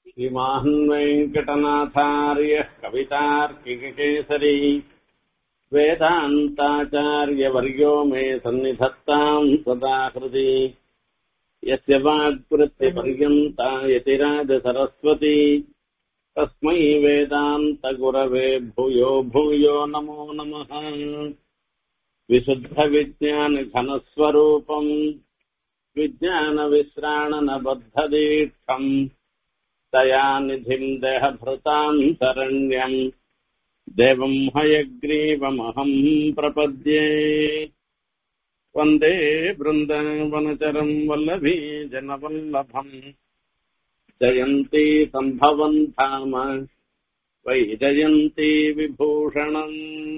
श्रीमान् वेङ्कटनाथार्यः कवितार्किककेसरी वेदान्ताचार्यवर्यो मे सन्निधत्ताम् सदा हृदि यस्य वाक्कृत्यपर्यन्ता यतिराजसरस्वती तस्मै वेदान्तगुरवे भूयो भूयो नमो नमः विशुद्धविज्ञानघनस्वरूपम् विज्ञानविश्राणनबद्धदीक्षम् दयानिधिम् देहभृताम् शरण्यम् देवम् हयग्रीवमहम् प्रपद्ये वन्दे बृन्दावनचरम् वल्लभी जनवल्लभम् जयन्ती सम्भवन् धाम वै जयन्ती விபூஷணம்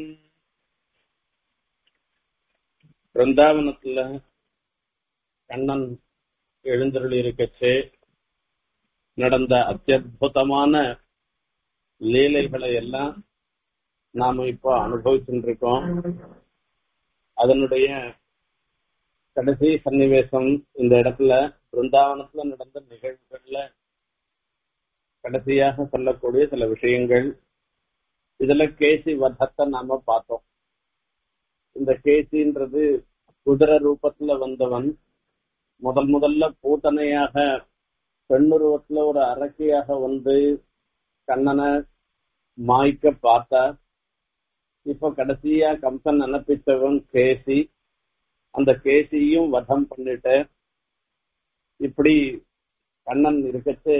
பிருந்தாவனத்துல கண்ணன் எழுந்தருளி இருக்கச்சே நடந்த அத்தியுதமான லீலைகளை எல்லாம் நாம இப்போ அனுபவிச்சுட்டு இருக்கோம் அதனுடைய கடைசி சன்னிவேசம் இந்த இடத்துல பிருந்தாவனத்துல நடந்த நிகழ்வுகள்ல கடைசியாக சொல்லக்கூடிய சில விஷயங்கள் இதுல கேசி வதத்தை நாம பார்த்தோம் இந்த கேசின்றது குதிரை ரூபத்துல வந்தவன் முதல் முதல்ல பூத்தனையாக பெண்ணுருவத்துல ஒரு அரக்கியாக வந்து கண்ணனை மாய்க்க பார்த்தா இப்ப கடைசியா கம்சன் அனுப்பிச்சவன் கேசி அந்த கேசியும் வதம் பண்ணிட்டு இப்படி கண்ணன் இருக்கச்சு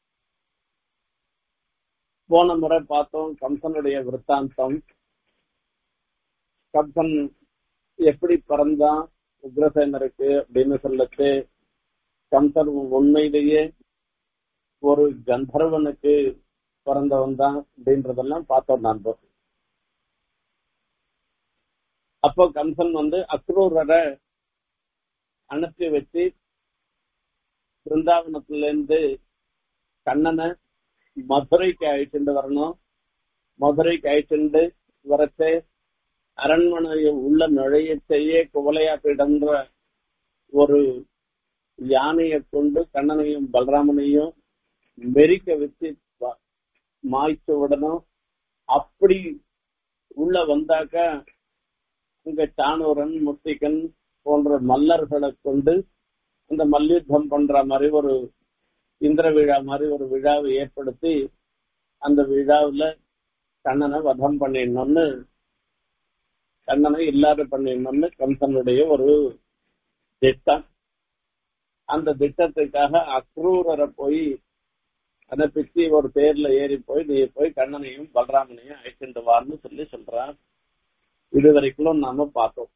போன முறை பார்த்தோம் கம்சனுடைய விற்த்தாந்தம் கம்சன் எப்படி பிறந்தான் உக்ரசேனருக்கு அப்படின்னு சொல்லச்சு கம்சன் உண்மையிலேயே ஒரு கந்தர்வனுக்கு பிறந்தவன் தான் அப்படின்றதெல்லாம் பார்த்தோம் நான் அப்போ கம்சன் வந்து அக்ரூரரை அனுப்பி வச்சு பிருந்தாவனத்துல இருந்து கண்ணனை மதுரைக்கு அழைச்சிட்டு வரணும் மதுரைக்கு அழைச்சிட்டு வரச்சே அரண்மனையை உள்ள நுழைய செய்ய குவலையாப்பிடன்ற ஒரு யானையை கொண்டு கண்ணனையும் பலராமனையும் மெரிக்க வச்சு மாய்ச்சு விடணும் அப்படி உள்ள வந்தாக்கா இங்க சாணூரன் முத்திகன் போன்ற மல்லர்களை கொண்டு அந்த மல்யுத்தம் பண்ற மாதிரி ஒரு இந்திர விழா மாதிரி ஒரு விழாவை ஏற்படுத்தி அந்த விழாவில் கண்ணனை வதம் பண்ணிடணும்னு கண்ணனை இல்லாத பண்ணிடணும்னு கம்சனுடைய ஒரு திட்டம் அந்த திட்டத்துக்காக அக்ரூரரை போய் அனுப்பிச்சு ஒரு பேர்ல ஏறி போய் நீ போய் கண்ணனையும் பலராமனையும் அழைச்சிட்டு வான்னு சொல்லி சொல்றான் இது வரைக்கும் நாம பார்த்தோம்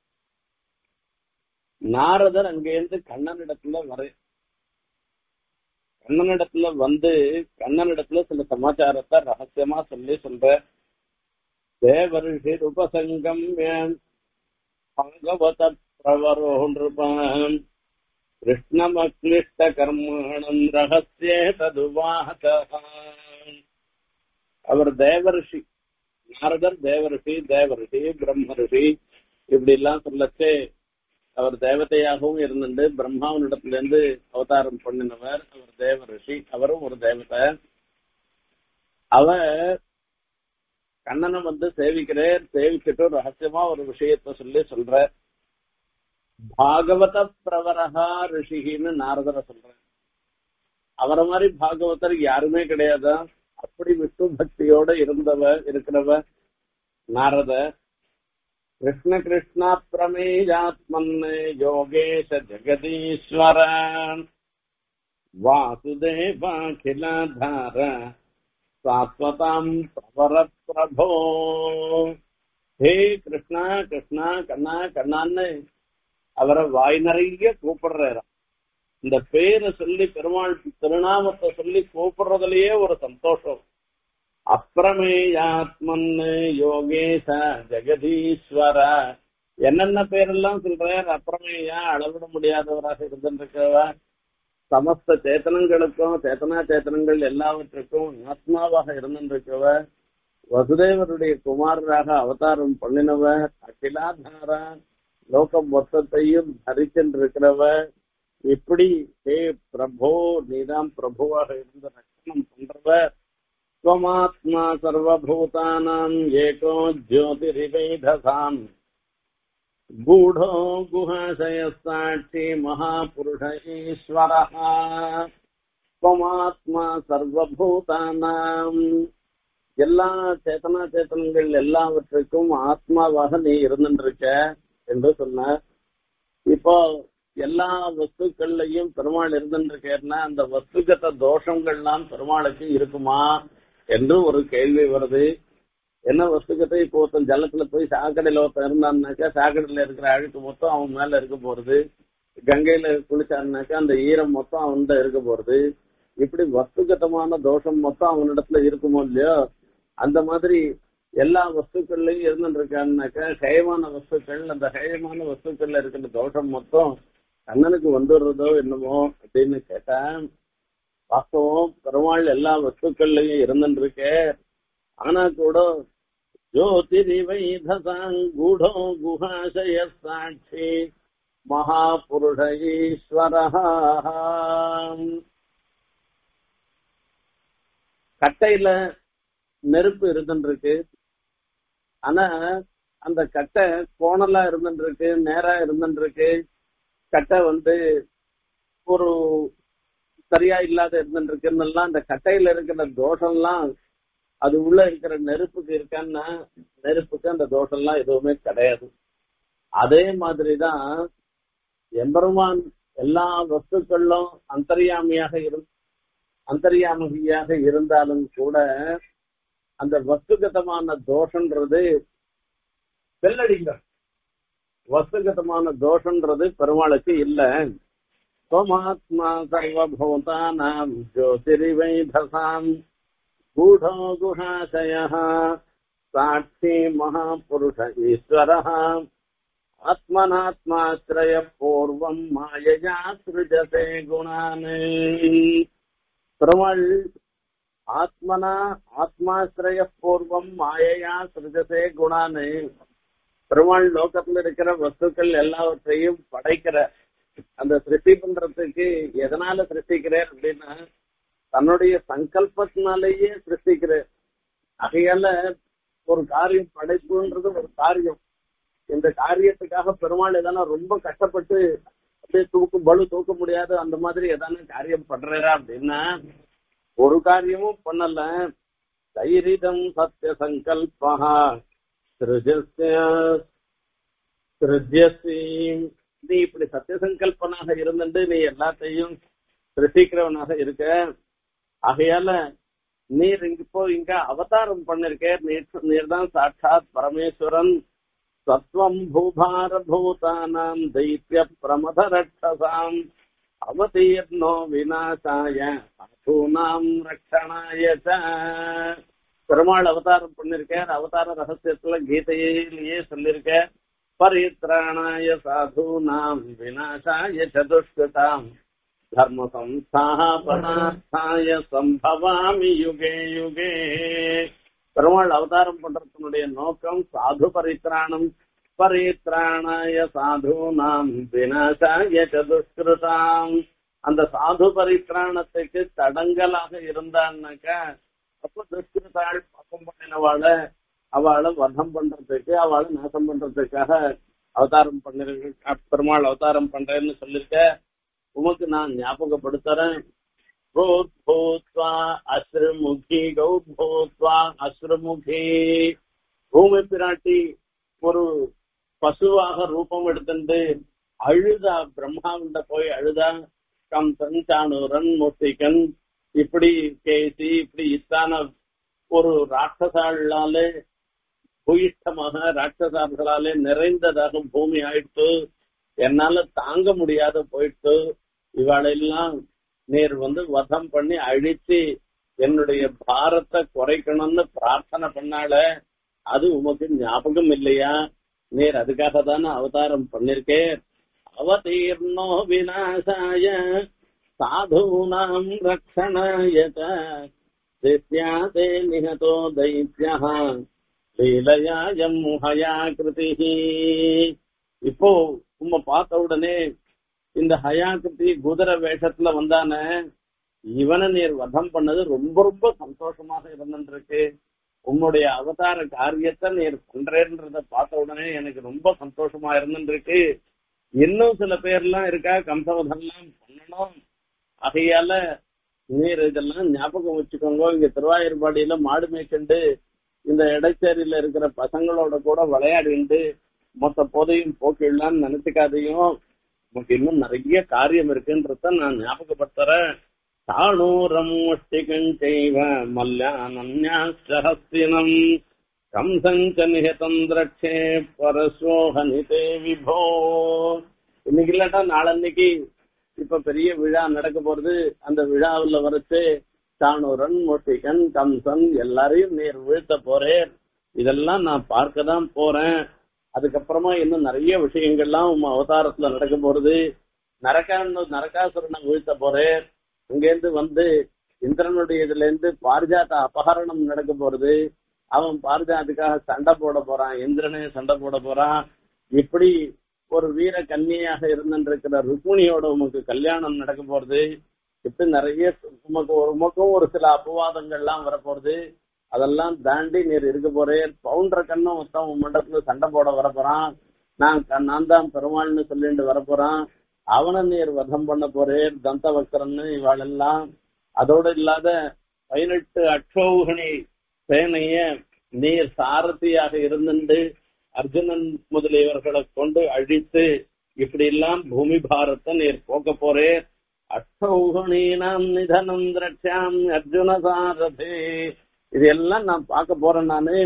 நாரதர் அங்கேருந்து கண்ணனிடத்துல வர கண்ணனிடத்துல வந்து கண்ணனிடத்துல சில சமாச்சாரத்தை ரகசியமா சொல்லி சொல்ற தேவரிஷி உபசங்கம் பகவத பிரவரோ நிருபான் கிருஷ்ணமக்லிஷ்ட கர்மாணம் ரகசியே ததுவாக அவர் தேவரிஷி நாரதர் தேவரிஷி தேவரிஷி பிரம்ம ரிஷி இப்படி எல்லாம் சொல்லச்சே அவர் தேவதையாகவும் இருந்துட்டு பிரம்மாவனிடத்துல இருந்து அவதாரம் பண்ணினவர் அவர் தேவ ரிஷி அவரும் ஒரு தேவதை அவர் கண்ணனை வந்து சேவிக்கிறார் சேவிச்சுட்டு ரகசியமா ஒரு விஷயத்த சொல்லி சொல்ற பாகவத பிரவரகா ரிஷிகின்னு நாரதரை சொல்ற அவரை மாதிரி பாகவதர் யாருமே கிடையாதா அப்படி விஷ்ணு பக்தியோட இருந்தவ இருக்கிறவ நாரத கிருஷ்ண கிருஷ்ணா பிரமேயாத்மன் யோகேஷ ஜெகதீஸ்வர வாசுதேவாகிலாதார சாஸ்வதாம் பிரவர பிரபோ ஹே கிருஷ்ணா கிருஷ்ணா கண்ணா கண்ணான்னு அவரை வாய் நிறைய கூப்பிடுறாராம் இந்த பேரை சொல்லி பெருமாள் திருநாமத்தை சொல்லி கூப்பிடுறதுலயே ஒரு சந்தோஷம் அப்பிரமேயாத்மன் யோகேச ஜெகதீஸ்வர என்னென்ன பேரெல்லாம் சொல்றார் அப்பிரமேயா அளவிட முடியாதவராக இருந்திருக்கிறவ சமஸ்த சேத்தனங்களுக்கும் சேத்தனா சேத்தனங்கள் எல்லாவற்றுக்கும் ஆத்மாவாக இருந்திருக்கவ வசுதேவருடைய குமாரராக அவதாரம் பண்ணினவர் அகிலாதாரா லோகம் மொத்தத்தையும் தரிச்சென்றிருக்கிறவ இப்படி ஹே பிரபோ நீதான் பிரபுவாக இருந்த ரட்சணம் பண்றவர் त्वमात्मा सर्वभूतानाम् एको ज्योतिरिवैधसाम् गूढो गुहाशयसाक्षी महापुरुष ईश्वरः त्वमात्मा सर्वभूतानाम् எல்லா சேத்தனா சேத்தனங்கள் எல்லாவற்றுக்கும் ஆத்மாவாக நீ இருந்துருக்க என்று சொன்ன இப்போ எல்லா வஸ்துக்கள்லையும் பெருமாள் இருந்துருக்கேன்னா அந்த வஸ்துகத்த தோஷங்கள்லாம் பெருமாளுக்கு இருக்குமா என்று ஒரு கேள்வி வருது என்ன வஸ்துக்கத்தை இப்போ ஒருத்தன் ஜலத்துல போய் சாக்கடையில ஒருத்தன் இருந்தான்னாக்கா சாக்கடையில இருக்கிற அழுக்கு மொத்தம் அவன் மேல இருக்க போறது கங்கையில குளிச்சான்னாக்கா அந்த ஈரம் மொத்தம் அவன்கிட்ட இருக்க போறது இப்படி வஸ்துகதமான தோஷம் மொத்தம் அவனிடத்துல இருக்குமோ இல்லையோ அந்த மாதிரி எல்லா வஸ்துக்கள்லயும் இருந்துருக்கான்னாக்கா ஹயமான வஸ்துக்கள் அந்த ஹயமான வஸ்துக்கள்ல இருக்கிற தோஷம் மொத்தம் கண்ணனுக்கு வந்துடுறதோ என்னமோ அப்படின்னு கேட்டேன் வாஸ்தவம் பெருமாள் எல்லா வஸ்துக்கள்லயும் இருந்துருக்கு ஆனா கூட ஜோதிரிவைதசாங் கூடோ குஹாசய சாட்சி மகாபுருஷ ஈஸ்வர கட்டையில நெருப்பு இருந்துருக்கு ஆனா அந்த கட்டை கோணலா இருந்துருக்கு நேரா இருந்துருக்கு கட்டை வந்து ஒரு சரியா இல்லாத இருந்துருக்குன்னு அந்த கட்டையில இருக்கிற தோஷம்லாம் அது உள்ள இருக்கிற நெருப்புக்கு இருக்கான்னா நெருப்புக்கு அந்த தோஷம்லாம் எதுவுமே கிடையாது அதே மாதிரிதான் எம்பெருமான் எல்லா வஸ்துக்களும் அந்தரியாமியாக இரு அந்தரியாமியாக இருந்தாலும் கூட அந்த வஸ்துகதமான தோஷன்றது வெள்ளடிங்க வஸ்துகதமான தோஷன்றது பெருமாளுக்கு இல்லை त्वमात्मा सर्वभूतानाम् ज्योतिरिवैधसाम् गूढो गुहाशयः साक्षी महापुरुष ईश्वरः आत्मनात्माश्रयः पूर्वम् मायया सृजते गुणान् பெருமாள் ஆத்மனா ஆத்மாசிரய பூர்வம் மாயையா சிருஜசே குணான்னு பெருமாள் லோகத்துல இருக்கிற வஸ்துக்கள் எல்லாவற்றையும் படைக்கிற அந்த சிருஷ்டி பண்றதுக்கு எதனால சிருஷ்டிக்கிறார் அப்படின்னா தன்னுடைய சங்கல்பத்தினாலேயே சிருஷ்டிக்கிறார் ஆகையால ஒரு காரியம் படைப்புன்றது ஒரு காரியம் இந்த காரியத்துக்காக பெருமாள் எதனா ரொம்ப கஷ்டப்பட்டு அப்படியே தூக்கும் பலு தூக்க முடியாது அந்த மாதிரி எதான காரியம் பண்றாரா அப்படின்னா ஒரு காரியமும் பண்ணல தைரிதம் சத்திய சங்கல்பா சிருஜஸ்ய சிருஜ்யசி நீ இப்படி சத்திய சங்கல்பனாக இருந்துட்டு நீ எல்லாத்தையும் சிருஷ்டிக்கிறவனாக இருக்க ஆகையால நீர் இப்போ இங்க அவதாரம் பண்ணிருக்க நீர் நீர் தான் சாட்சாத் பரமேஸ்வரன் சத்வம் பூபார பூதானாம் தைத்திய பிரமத ரட்சசாம் அவதீர்ணோ விநாசாய சாதுனாம் ரட்சணாய ச பெருமாள் அவதாரம் பண்ணிருக்கார் அவதார ரகசியத்துல கீதையிலேயே சொல்லியிருக்க परित्राणाय साधूनाम् विनाशाय च दुष्कृताम् धर्म संस्थापनार्थाय சம்பவாமி யுகே யுகே பெருமாள் அவதாரம் பண்றதுனுடைய நோக்கம் சாது பரித்ராணம் பரித்ராணாய சாதுனாம் விநாசாய ச துஷ்கிருதாம் அந்த சாது பரித்ராணத்துக்கு தடங்கலாக இருந்தான்னாக்கா அப்போ துஷ்கிருதாள் பாப்பம் பண்ணினவாழ அவளை வதம் பண்றதுக்கு அவளை நாசம் பண்றதுக்காக அவதாரம் பண்ணிருக்க பெருமாள் அவதாரம் பண்றேன்னு சொல்லிருக்க உமக்கு நான் ஞாபகப்படுத்துறேன் பூத்வா அஸ்ருமுகி கௌ பூத்வா அஸ்ருமுகி பூமி பிராட்டி ஒரு பசுவாக ரூபம் எடுத்துட்டு அழுதா பிரம்மாவிண்ட போய் அழுதா கம்சன் சாணூரன் மூர்த்திகன் இப்படி கேசி இப்படி இத்தான ஒரு ராட்சசாளாலே பூயிஷ்டமாக ராட்சசார்களாலே நிறைந்ததாக பூமி ஆயிடுத்து என்னால தாங்க முடியாத போயிட்டு இவாளெல்லாம் நீர் வந்து வதம் பண்ணி அழிச்சு என்னுடைய பாரத்தை குறைக்கணும்னு பிரார்த்தனை பண்ணால அது உமக்கு ஞாபகம் இல்லையா நீர் அதுக்காக தானே அவதாரம் பண்ணிருக்கேன் அவதீர்ணோ விநாசாய சாதூனாம் ரக்ஷணாய திஸ்யாதே நிகதோ தைத்யः லீலையாயம் ஹயா கிருதி இப்போ உம்மை பார்த்த உடனே இந்த ஹயாக்கிருதி குதிரை வேஷத்துல வந்தானே இவனை நீர் வதம் பண்ணது ரொம்ப ரொம்ப சந்தோஷமாக இருந்துருக்கு உம்முடைய அவதார காரியத்தை நீர் பண்றேன்றத பார்த்த உடனே எனக்கு ரொம்ப சந்தோஷமா இருந்துருக்கு இன்னும் சில பேர்லாம் இருக்கா கம்சவதம்லாம் பண்ணணும் ஆகையால நீர் இதெல்லாம் ஞாபகம் வச்சுக்கோங்க இங்க திருவாயூர்பாடியில மாடு மேய்க்கண்டு இந்த இடைச்சேரியில இருக்கிற பசங்களோட கூட விளையாடிண்டு மொத்த போதையும் போக்கிடலாம்னு நினைச்சுக்காதையும் உனக்கு இன்னும் நிறைய காரியம் இருக்குன்றத நான் ஞாபகப்படுத்துறேன் தாணூரம் செய்வ மல்யானன்யாஸ்ரஹஸ்தினம் கம்சஞ்ச நிகதம் திரட்சே பரசோஹனிதே விபோ இன்னைக்கு இல்லாட்டா நாளன்னைக்கு இப்ப பெரிய விழா நடக்க போறது அந்த விழாவுல வரைச்சு தானூரன் முட்டிகன் கம்சன் எல்லாரையும் நீர் வீழ்த்த போறேன் இதெல்லாம் நான் பார்க்க தான் போறேன் அதுக்கப்புறமா இன்னும் நிறைய விஷயங்கள்லாம் உங்க அவதாரத்துல நடக்க போறது நரகான்னு நரகாசுரனை வீழ்த்த போறேன் இங்கேருந்து வந்து இந்திரனுடைய இதுல இருந்து பாரிஜாத அபகரணம் நடக்க போறது அவன் பாரிஜாத்துக்காக சண்டை போட போறான் இந்திரனே சண்டை போட போறான் இப்படி ஒரு வீர கன்னியாக இருந்திருக்கிற ருக்மிணியோட உமக்கு கல்யாணம் நடக்க போறது இப்படி நிறைய உமக்கு ஒரு உமக்கும் ஒரு சில அபவாதங்கள்லாம் வரப்போறது அதெல்லாம் தாண்டி நீர் இருக்க போறேன் பவுண்டர கண்ணும் மொத்தம் உன் மண்டபத்துல சண்டை போட வரப்போறான் நான் க- நான் தான் பெருமாள்னு சொல்லிட்டு வரப்போறான் அவனை நீர் வதம் பண்ண போறேன் தந்தவக்கரன்னு இவாளெல்லாம் அதோடு இல்லாத பதினெட்டு அக்ஷௌகணி சேனைய நீர் சாரதியாக இருந்துண்டு அர்ஜுனன் முதலியவர்களை கொண்டு அழித்து இப்படி எல்லாம் பூமி பாரத்தை நீர் போக்க போறேன் அஷ்டௌகணீனாம் நிதனம் திரட்சாம் அர்ஜுன சாரதே இது எல்லாம் நான் பார்க்க போறேன் நானு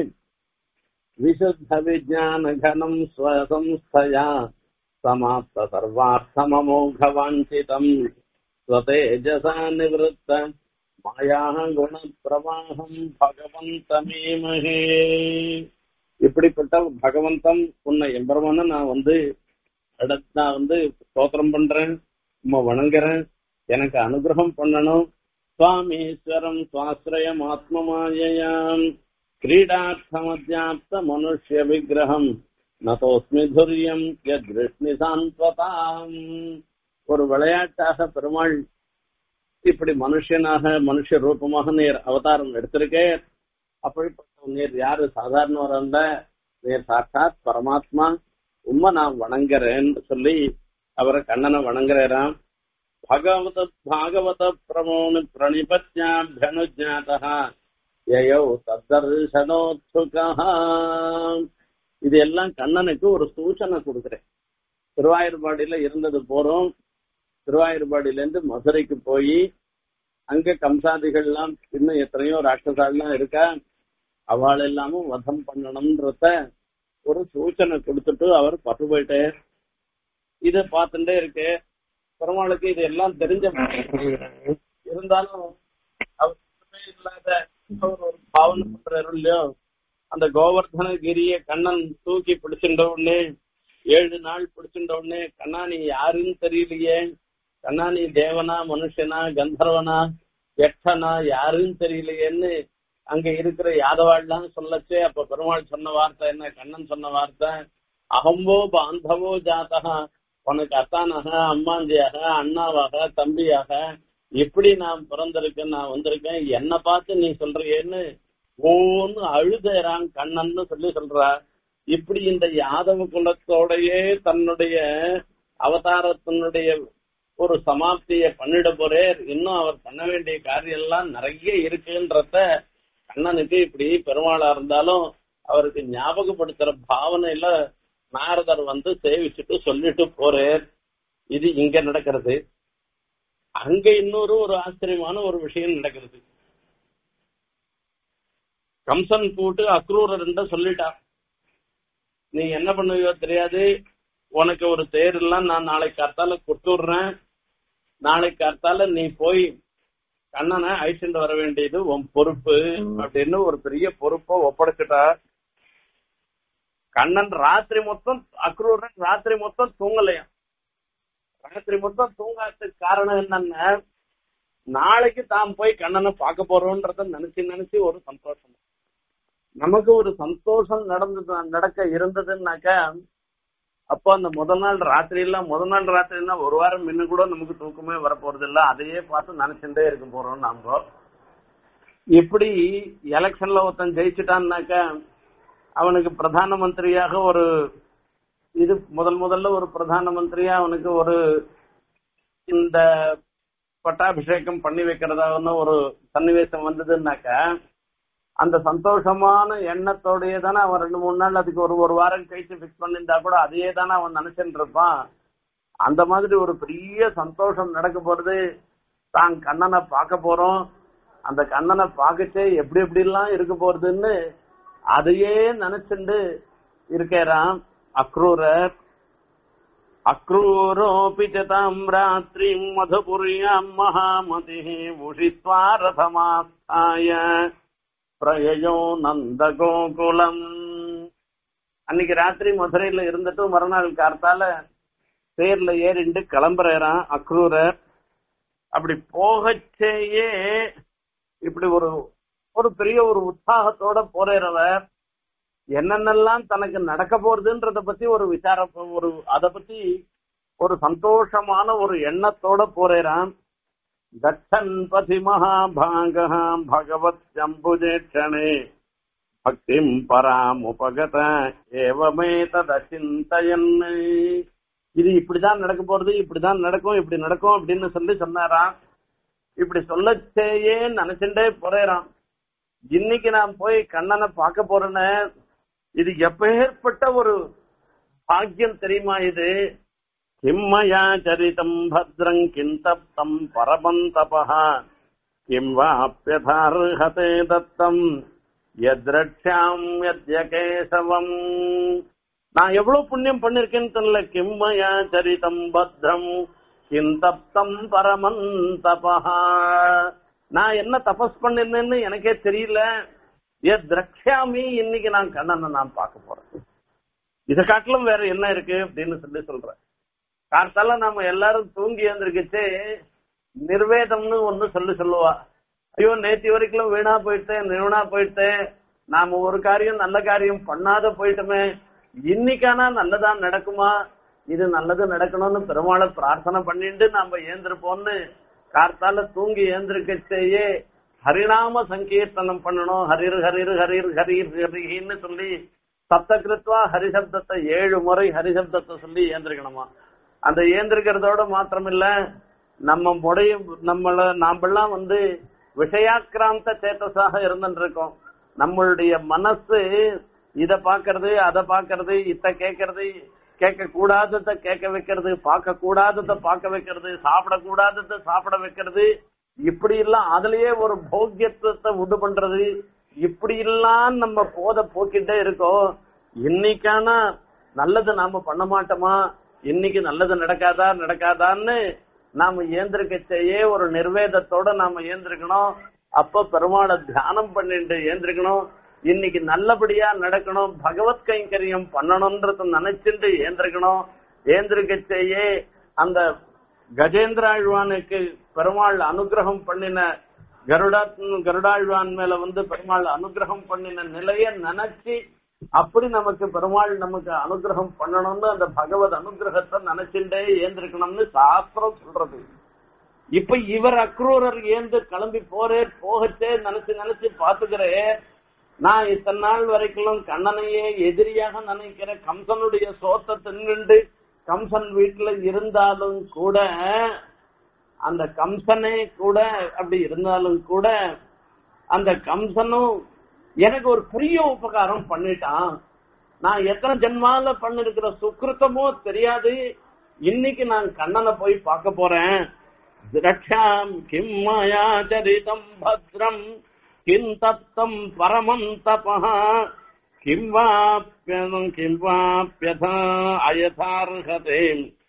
விசுத்த விஜான கனம் ஸ்வசம்ஸ்தயா சமாப்த சர்வார்த்தமமோக வாஞ்சிதம் ஸ்வதேஜசா நிவத்த மாயா குண பிரவாகம் பகவந்தமீமகே இப்படிப்பட்ட பகவந்தம் உன்னை எம்பெருமான நான் வந்து அடுத்து நான் வந்து ஸ்தோத்திரம் பண்றேன் உம்மை வணங்குறேன் எனக்கு அனுகிரகம் பண்ணணும் சுவாமீஸ்வரம் சுவாசிரயம் ஆத்மமாயயாம் கிரீடார்த்தமத்யாப்த மனுஷ்ய விக்கிரகம் நதோஸ்மி துரியம் யத்ருஷ்ணி சாந்த்வதாம் ஒரு விளையாட்டாக பெருமாள் இப்படி மனுஷனாக மனுஷ ரூபமாக நீர் அவதாரம் எடுத்திருக்கே அப்படிப்பட்ட நீர் யாரு சாதாரணவர் அல்ல நீர் சாட்சாத் பரமாத்மா உண்மை நான் வணங்குறேன்னு சொல்லி அவரை கண்ணனை வணங்குறாராம் பகவத பாகவத பிரமோனு பிரணிபத்யாபியனுஜாதா யயோ தத்தர்ஷனோத்சுகா இது எல்லாம் கண்ணனுக்கு ஒரு சூச்சனை கொடுக்குறேன் திருவாயூர்பாடியில இருந்தது போறோம் திருவாயூர்பாடியில இருந்து மதுரைக்கு போய் அங்க கம்சாதிகள்லாம் இன்னும் எத்தனையோ ராட்சசாலாம் இருக்கா அவள் எல்லாமும் வதம் பண்ணணும்ன்றத ஒரு சூச்சனை கொடுத்துட்டு அவர் பட்டு போயிட்டார் இத பார்த்துட்டே இருக்கு பெருமாளுக்கு இது எல்லாம் தெரிஞ்ச இருந்தாலும் அவர் ஒண்ணுமே இல்லாத அவர் ஒரு பாவனை பண்றாரு இல்லையோ அந்த கோவர்தன கிரிய கண்ணன் தூக்கி பிடிச்சிட்ட உடனே ஏழு நாள் பிடிச்சிட்ட உடனே கண்ணா நீ யாருன்னு தெரியலையே கண்ணா நீ தேவனா மனுஷனா கந்தர்வனா யக்ஷனா யாருன்னு தெரியலையேன்னு அங்க இருக்கிற யாதவாள்லாம் சொல்லச்சே அப்ப பெருமாள் சொன்ன வார்த்தை என்ன கண்ணன் சொன்ன வார்த்தை அகம்போ பாந்தவோ ஜாதகா உனக்கு அத்தானாக அம்மாந்தியாக அண்ணாவாக தம்பியாக எப்படி நான் பிறந்திருக்கேன் நான் வந்திருக்கேன் என்ன பார்த்து நீ சொல்றியேன்னு ஒன்னு அழுதறான் கண்ணன்னு சொல்லி சொல்றா இப்படி இந்த யாதவ குலத்தோடயே தன்னுடைய அவதாரத்தினுடைய ஒரு சமாப்திய பண்ணிட போறேர் இன்னும் அவர் பண்ண வேண்டிய காரியம் எல்லாம் நிறைய இருக்குன்றத கண்ணனுக்கு இப்படி பெருமாளா இருந்தாலும் அவருக்கு ஞாபகப்படுத்துற பாவனையில நாரதர் வந்து சேவிச்சுட்டு சொல்லிட்டு போறார் இது இங்க நடக்கிறது அங்க இன்னொரு ஒரு ஆச்சரியமான ஒரு விஷயம் நடக்கிறது கம்சன் கூட்டு அக்ரூரர்ன்ற சொல்லிட்டா நீ என்ன பண்ணுவியோ தெரியாது உனக்கு ஒரு தேர் எல்லாம் நான் நாளைக்கு கர்த்தால கொடுத்துடுறேன் நாளைக்கு கர்த்தால நீ போய் கண்ணனை அழிச்சுட்டு வர வேண்டியது உன் பொறுப்பு அப்படின்னு ஒரு பெரிய பொறுப்பை ஒப்படைச்சிட்டா கண்ணன் ராத்திரி மொத்தம் அக்ரூரன் ராத்திரி மொத்தம் தூங்கலையாம் ராத்திரி மொத்தம் தூங்காததுக்கு காரணம் என்னன்னா நாளைக்கு தாம் போய் கண்ணனை பார்க்க போறோம்ன்றத நினைச்சு நினைச்சு ஒரு சந்தோஷம் நமக்கு ஒரு சந்தோஷம் நடந்து நடக்க இருந்ததுன்னாக்கா அப்போ அந்த முதல் நாள் ராத்திரி எல்லாம் முதல் நாள் ராத்திரினா ஒரு வாரம் முன்ன கூட நமக்கு தூக்கமே வரப்போறது இல்ல அதையே பார்த்து நினைச்சுட்டே இருக்க போறோம் நாம இப்படி எலெக்ஷன்ல ஒருத்தன் ஜெயிச்சுட்டான்னாக்க அவனுக்கு பிரதான மந்திரியாக ஒரு இது முதல் முதல்ல ஒரு பிரதான மந்திரியா அவனுக்கு ஒரு இந்த பட்டாபிஷேகம் பண்ணி வைக்கிறதான ஒரு சன்னிவேசம் வந்ததுன்னாக்க அந்த சந்தோஷமான எண்ணத்தோடயே தானே அவன் ரெண்டு மூணு நாள் அதுக்கு ஒரு ஒரு வாரம் கழிச்சு ஃபிக்ஸ் பண்ணியிருந்தா கூட அதையே தானே அவன் நினைச்சுட்டு இருப்பான் அந்த மாதிரி ஒரு பெரிய சந்தோஷம் நடக்க போறது தான் கண்ணனை பார்க்க போறோம் அந்த கண்ணனை பார்க்கச்சே எப்படி எப்படி எல்லாம் இருக்க போறதுன்னு அதையே நினைச்சுண்டு இருக்கிறான் அக்ரூரர் அக்ரூரோபி தாம் ராத்திரிம் மதுபுரியாம் மகாமதி உஷித்வா ரதமாஸ்தாய பிரயோ நந்த கோகுலம் அன்னைக்கு ராத்திரி மதுரையில இருந்துட்டு மறுநாள் கார்த்தால தேர்ல ஏறிண்டு கிளம்புறான் அக்ரூரர் அப்படி போகச்சேயே இப்படி ஒரு ஒரு பெரிய ஒரு உற்சாகத்தோட போறவர் என்னென்னலாம் தனக்கு நடக்க போறதுன்றத பத்தி ஒரு விசார ஒரு அத பத்தி ஒரு சந்தோஷமான ஒரு எண்ணத்தோட போறான் தட்சன் பதி மகாபாக பகவத் ஜம்புஜேட்சணே பக்திம் பராம் உபகத ஏவமே ததசிந்தயன் இது இப்படிதான் நடக்க போறது இப்படிதான் நடக்கும் இப்படி நடக்கும் அப்படின்னு சொல்லி சொன்னாராம் இப்படி சொல்லச்சேயே நினைச்சுட்டே போறேறான் இன்னைக்கு நான் போய் கண்ணனை பார்க்க போறேன்னு இது எப்பேற்பட்ட ஒரு பாக்கியம் தெரியுமா இது கிம்மயா சரிதம் பத்ரங் கிந்தப்தம் பரமந்தபா கிம் வாப்பியதார்ஹதே தத்தம் எத்ரக்ஷாம் யத்யகேசவம் நான் எவ்வளவு புண்ணியம் பண்ணிருக்கேன்னு தெரியல கிம்மயா சரிதம் பத்ரம் கிந்தப்தம் பரமந்தபா நான் என்ன தபஸ் பண்ணிருந்தேன்னு எனக்கே தெரியல ஏ திரக்ஷாமி இன்னைக்கு நான் கண்ணனை நான் பார்க்க போறேன் இதை காட்டிலும் வேற என்ன இருக்கு அப்படின்னு சொல்லி சொல்றேன் கார்த்தால நாம எல்லாரும் தூங்கி எழுந்திருக்கிச்சு நிர்வேதம்னு ஒண்ணு சொல்லி சொல்லுவா ஐயோ நேத்தி வரைக்கும் வீணா போயிட்டேன் நிறுவனா போயிட்டேன் நாம ஒரு காரியம் நல்ல காரியம் பண்ணாத போயிட்டோமே இன்னைக்கானா நல்லதா நடக்குமா இது நல்லது நடக்கணும்னு பெருமாளை பிரார்த்தனை பண்ணிட்டு நாம ஏந்திருப்போம்னு கார்த்தால தூங்கி ஏந்திருக்கச்சேயே ஹரிநாம சங்கீர்த்தனம் பண்ணணும் ஹரிர் ஹரிர் ஹரிர் ஹரிர் ஹரின்னு சொல்லி சப்தகிருத்வா ஹரிசப்தத்தை ஏழு முறை ஹரிசப்தத்தை சொல்லி ஏந்திருக்கணுமா அந்த ஏந்திருக்கிறதோட மாத்திரமில்ல நம்ம முடைய நம்மள நாமெல்லாம் வந்து விஷயாக்கிராந்த சேத்தஸாக இருந்துட்டு இருக்கோம் நம்மளுடைய மனசு இத பாக்குறது அதை பாக்குறது இத்த கேட்கறது கேட்க கூடாதத கேட்க வைக்கிறது பார்க்க கூடாதத பார்க்க வைக்கிறது சாப்பிட கூடாதத சாப்பிட வைக்கிறது இப்படி எல்லாம் அதுலயே ஒரு போக்கியத்துவத்தை உண்டு பண்றது இப்படி எல்லாம் நம்ம போத போக்கிட்டே இருக்கோம் இன்னைக்கான நல்லது நாம பண்ண மாட்டோமா இன்னைக்கு நல்லது நடக்காதா நடக்காதான்னு நாம ஏந்திருக்கச்சேயே ஒரு நிர்வேதத்தோட நாம ஏந்திருக்கணும் அப்ப பெருமாளை தியானம் பண்ணிட்டு ஏந்திருக்கணும் இன்னைக்கு நல்லபடியா நடக்கணும் பகவத் கைங்கரியம் பண்ணணும்ன்றத நினைச்சுட்டு ஏந்திருக்கணும் ஏந்திருக்கச்சேயே அந்த கஜேந்திராழ்வானுக்கு பெருமாள் அனுகிரகம் பண்ணின கருடா கருடாழ்வான் மேல வந்து பெருமாள் அனுகிரகம் பண்ணின நிலைய நினைச்சு அப்படி நமக்கு பெருமாள் நமக்கு அனுகிரகம் பண்ணணும்னு அந்த பகவத் அனுகிரகத்தை நினைச்சுட்டே ஏந்திருக்கணும்னு சாஸ்திரம் சொல்றது இப்ப இவர் அக்ரூரர் ஏந்து கிளம்பி போறே போகச்சே நினைச்சு நினைச்சு பாத்துக்கிறே நான் இத்தனை நாள் வரைக்கும் கண்ணனையே எதிரியாக நினைக்கிற கம்சனுடைய சோத்தை தின்னுண்டு கம்சன் வீட்டுல இருந்தாலும் கூட அந்த கம்சனே கூட அப்படி இருந்தாலும் கூட அந்த கம்சனும் எனக்கு ஒரு பெரிய உபகாரம் பண்ணிட்டான் நான் எத்தனை ஜென்மால பண்ணிருக்கிற சுக்கிருத்தமோ தெரியாது இன்னைக்கு நான் கண்ணனை போய் பார்க்க போறேன் திரட்சாம் கிம் மாயா சரிதம் பத்ரம் கிம் தப்தம் பரமம் தபः கிம் வாப்யம் கிம் வாப்யதா அயதார்ஹதே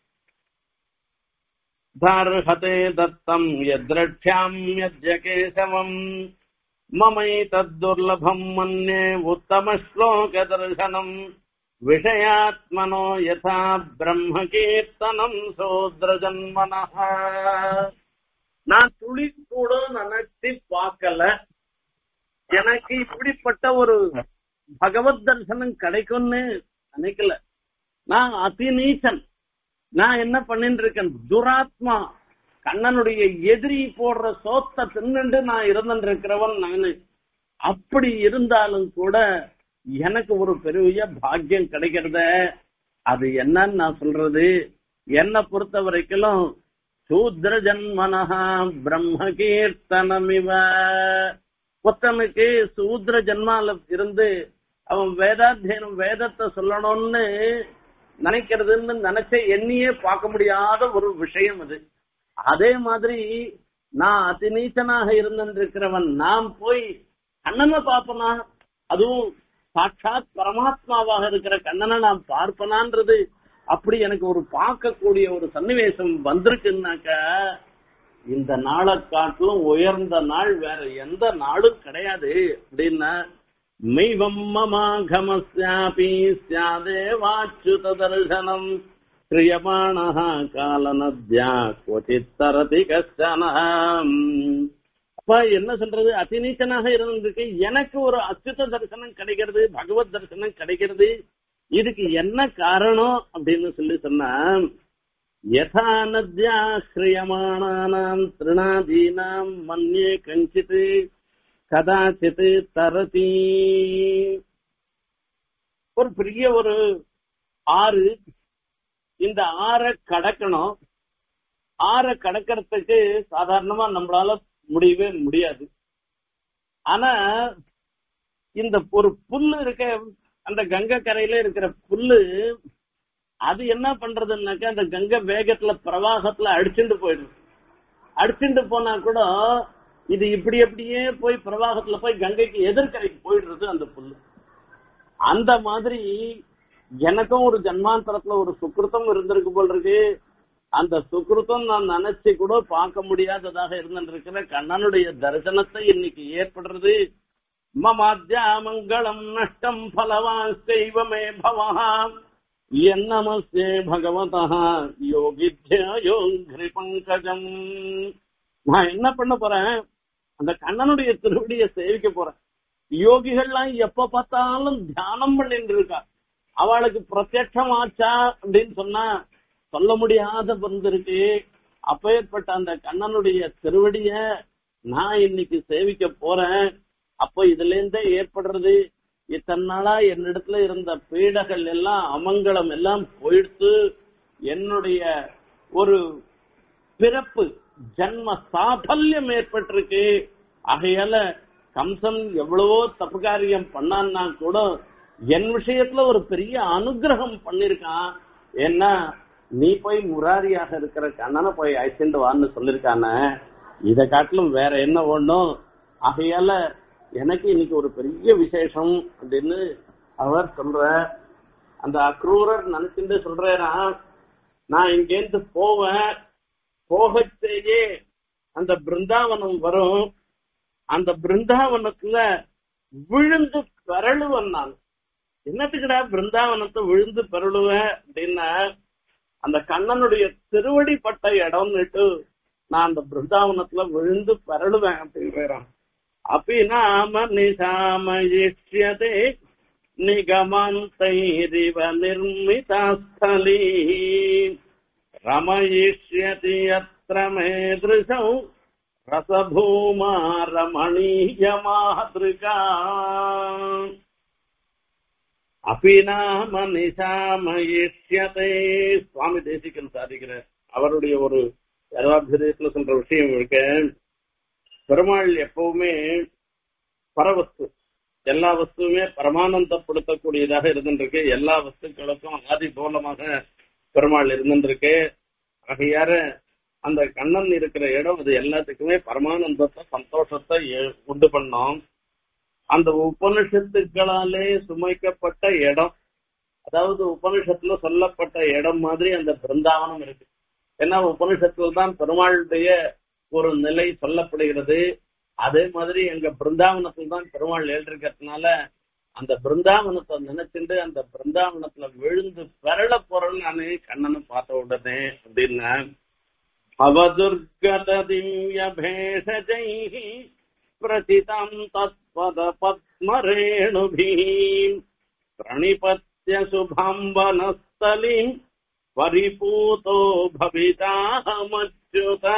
தார்ஹதே தத்தம் யத்ரட்சாம் யத்யகேசவம் மமைதத்துர்லபம் மன்யே உத்தம ஸ்லோக தர்சனம் விஷயாத்மனோ யதா பிரம்ம கீர்த்தனம் சோத்ர ஜன்மனः நான் துளி கூட நினைச்சு பார்க்கல எனக்கு இப்படிப்பட்ட ஒரு பகவத் தரிசனம் கிடைக்கும்னு நினைக்கல நான் அதிநீச்சன் நான் என்ன பண்ணிட்டு இருக்கேன் துராத்மா கண்ணனுடைய எதிரி போடுற சோத்த தின்னுண்டு நான் இருந்துட்டு இருக்கிறவன் நானு அப்படி இருந்தாலும் கூட எனக்கு ஒரு பெரிய பாக்கியம் கிடைக்கிறத அது என்னன்னு நான் சொல்றது என்னை பொறுத்த வரைக்கும் சூத்ர ஜன்மனஹா பிரம்ம கீர்த்தனமிவ ஒருத்தனுக்கு சூத்ர ஜன்மால இருந்து அவன் வேதாத்தியனம் வேதத்தை சொல்லணும்னு நினைக்கிறதுன்னு நினைச்ச எண்ணியே பார்க்க முடியாத ஒரு விஷயம் அது அதே மாதிரி நான் அதிநீச்சனாக இருந்திருக்கிறவன் நாம் போய் கண்ணனை பார்ப்பனா அதுவும் சாட்சாத் பரமாத்மாவாக இருக்கிற கண்ணனை நான் பார்ப்பனான்றது அப்படி எனக்கு ஒரு பார்க்கக்கூடிய ஒரு சன்னிவேசம் வந்திருக்குன்னாக்க இந்த நாளை காட்டிலும் உயர்ந்த நாள் வேற எந்த நாளும் கிடையாது அப்படின்னா மெய்வம் மமாகமஸ்யாபி சியாதேவாச்சுத தர்சனம் கிரியமாணः காலநத்யா கொச்சித் தரதி கஷ்டன அப்ப என்ன சொல்றது அதிநீச்சனாக இருந்திருக்கு எனக்கு ஒரு அச்சுத தரிசனம் கிடைக்கிறது பகவத் தரிசனம் கிடைக்கிறது இதுக்கு என்ன காரணம் அப்படின்னு சொல்லி சொன்னா யதா நத்யா கிரியமாணானாம் திருணாதீனாம் மன்யே கஞ்சித் கதாச்சித் தரதி ஒரு பெரிய ஒரு ஆறு இந்த ஆறை கடக்கணும் ஆறை கடக்கிறதுக்கு சாதாரணமா நம்மளால முடியவே முடியாது ஆனா இந்த ஒரு புல்லு இருக்க அந்த கங்கை கரையில இருக்கிற புல்லு அது என்ன பண்றதுன்னாக்கா அந்த கங்கை வேகத்துல பிரவாகத்துல அடிச்சுட்டு போயிடும் அடிச்சுட்டு போனா கூட இது இப்படி அப்படியே போய் பிரவாகத்துல போய் கங்கைக்கு எதிர்கரைக்கு போயிடுறது அந்த புல்லு அந்த மாதிரி எனக்கும் ஒரு ஜன்மாந்தரத்துல ஒரு சுக்கிருத்தம் இருந்திருக்கு போல் இருக்கு அந்த சுக்கிருத்தம் நான் நினைச்சு கூட பார்க்க முடியாததாக இருந்திருக்கிற கண்ணனுடைய தரிசனத்தை இன்னைக்கு ஏற்படுறது மமாத்யா மங்களம் நஷ்டம் பலவான் செய்வமே பவஹா என்னமஸ்தே பகவதா யோகித்யோங்கிரி பங்கஜம் நான் என்ன பண்ண போறேன் அந்த கண்ணனுடைய திருவடியை சேவிக்க போறேன் யோகிகள்லாம் எப்ப பார்த்தாலும் தியானம் பண்ணிட்டு இருக்கா அவளுக்கு பிரத்யட்சம் ஆச்சா அப்படின்னு சொன்னா சொல்ல முடியாத வந்திருக்கு அப்பேற்பட்ட அந்த கண்ணனுடைய திருவடிய நான் இன்னைக்கு சேவிக்க போறேன் அப்போ இதுல இருந்தே ஏற்படுறது இத்தனை நாளா என்னிடத்துல இருந்த பீடகள் எல்லாம் அமங்கலம் எல்லாம் போயிடுத்து என்னுடைய ஒரு பிறப்பு ஜன்ம சாபல்யம் ஏற்பட்டிருக்கு ஆகையால கம்சன் எவ்வளவோ தப்பு காரியம் பண்ணான்னா கூட என் விஷயத்துல ஒரு பெரிய அனுகிரகம் பண்ணிருக்கான் ஏன்னா நீ போய் முராரியாக இருக்கிற கண்ணனை போய் அழைச்சிட்டு வான்னு சொல்லிருக்கானே இதை காட்டிலும் வேற என்ன ஒண்ணும் ஆகையால எனக்கு இன்னைக்கு ஒரு பெரிய விசேஷம் அப்படின்னு அவர் சொல்ற அந்த அக்ரூரர் நினைச்சுட்டு சொல்றேனா நான் இங்கேருந்து போவேன் போகச்சேயே அந்த பிருந்தாவனம் வரும் அந்த பிருந்தாவனத்துல விழுந்து பெறழுவன் நான் என்னத்துக்குடா பிருந்தாவனத்தை விழுந்து பெறழுவேன் அப்படின்னா அந்த கண்ணனுடைய திருவடி பட்ட இடம்னுட்டு நான் அந்த பிருந்தாவனத்துல விழுந்து பெறழுவேன் அப்படிங்கிறான் அபிநாம நிசாமயிஷ்யதே நிகமந்தைரிவ நிர்மிதாஸ்தலீ ரமயிஷ்யதி அத்திர மேதிருஷௌ ரசபூமா ரமணீய மாதிருகா அபிநாம நிசாமயிஷ்யதே சுவாமி தேசிகன் சாதிக்கிறார் அவருடைய ஒரு சர்வாபிதயத்துல சொல்ற விஷயம் இருக்கு பெருமாள் எப்பவுமே பரவஸ்து எல்லா வஸ்துவுமே பரமானந்தப்படுத்தக்கூடியதாக இருந்துருக்கு எல்லா வஸ்துக்களுக்கும் ஆதி மூலமாக பெருமாள் இருந்துருக்கு ஆகையார அந்த கண்ணன் இருக்கிற இடம் அது எல்லாத்துக்குமே பரமானந்தத்தை சந்தோஷத்தை ஏ- உண்டு பண்ணோம் அந்த உபனிஷத்துக்களாலே சுமைக்கப்பட்ட இடம் அதாவது உபனிஷத்துல சொல்லப்பட்ட இடம் மாதிரி அந்த பிருந்தாவனம் இருக்கு ஏன்னா உபனிஷத்துல தான் பெருமாளுடைய ஒரு நிலை சொல்லப்படுகிறது அதே மாதிரி எங்க பிருந்தாவனத்துல தான் பெருமாள் எழுதிருக்கிறதுனால அந்த பிருந்தாவனத்தை நினைச்சுட்டு அந்த பிருந்தாவனத்துல விழுந்து பெரள போறேன்னு நானு கண்ணனை பார்த்த உடனே அப்படின்னா அவதுர்கத திவ்ய பேஷஜைः பிரசிதம் தத்பத பத்மரேணுபிः பிரணிபத்ய சுபம்பனஸ்த வக்ஷஸ்தலிம் பரிபூதோ பவிதாமச்சுதா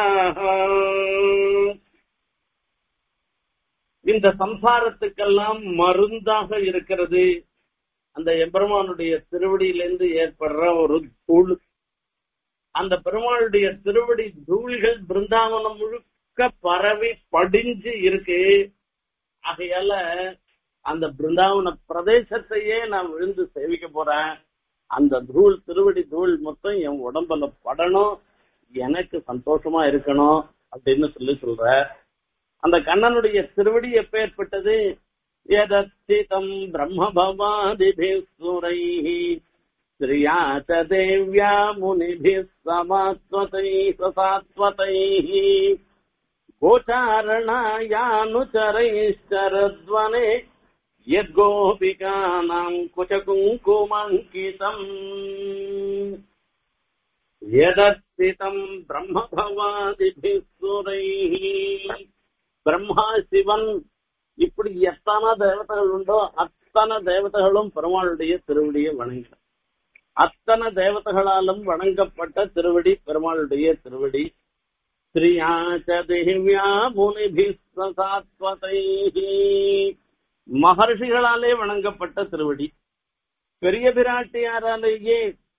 இந்த சம்சாரத்துக்கெல்லாம் மருந்தாக இருக்கிறது அந்த எம்பெருமானுடைய திருவடியிலிருந்து ஏற்படுற ஒரு தூள் அந்த பெருமாளுடைய திருவடி தூள்கள் பிருந்தாவனம் முழுக்க பரவி படிஞ்சு இருக்கு ஆகையால அந்த பிருந்தாவன பிரதேசத்தையே நான் விழுந்து சேவிக்க போறேன் அந்த தூள் திருவடி தூள் மொத்தம் என் உடம்புல படணும் எனக்கு சந்தோஷமா இருக்கணும் அப்படின்னு சொல்லி சொல்ற அந்த கண்ணனுடைய திருவடி எப்பேற்பட்டது எதச்சிதம் பிரம்ம பவாதிபிசுரை ஸ்ரீயா ச தேவ்யா முனிபி சமாத்வதை சசாத்வதை கோச்சாரணாயானுச்சரைश्चरध्वने यद्गोपिकानाम् कुचकुङ्कुमङ्कितम् यदर्चितम् ब्रह्मभवादिभिः सुरैः பிரம்மா சிவன் இப்படி எத்தனை தேவதைகள் உண்டோ அத்தனை தேவதைகளும் பெருமாளுடைய திருவடியை வணங்க அத்தனை தேவதைகளாலும் வணங்கப்பட்ட திருவடி பெருமாளுடைய திருவடி ஸ்ரீயாச்ச தேவ்யா முனிபிஸ்வசாத்வதை மகர்ஷிகளாலே வணங்கப்பட்ட திருவடி பெரிய பிராட்டியாராலேயே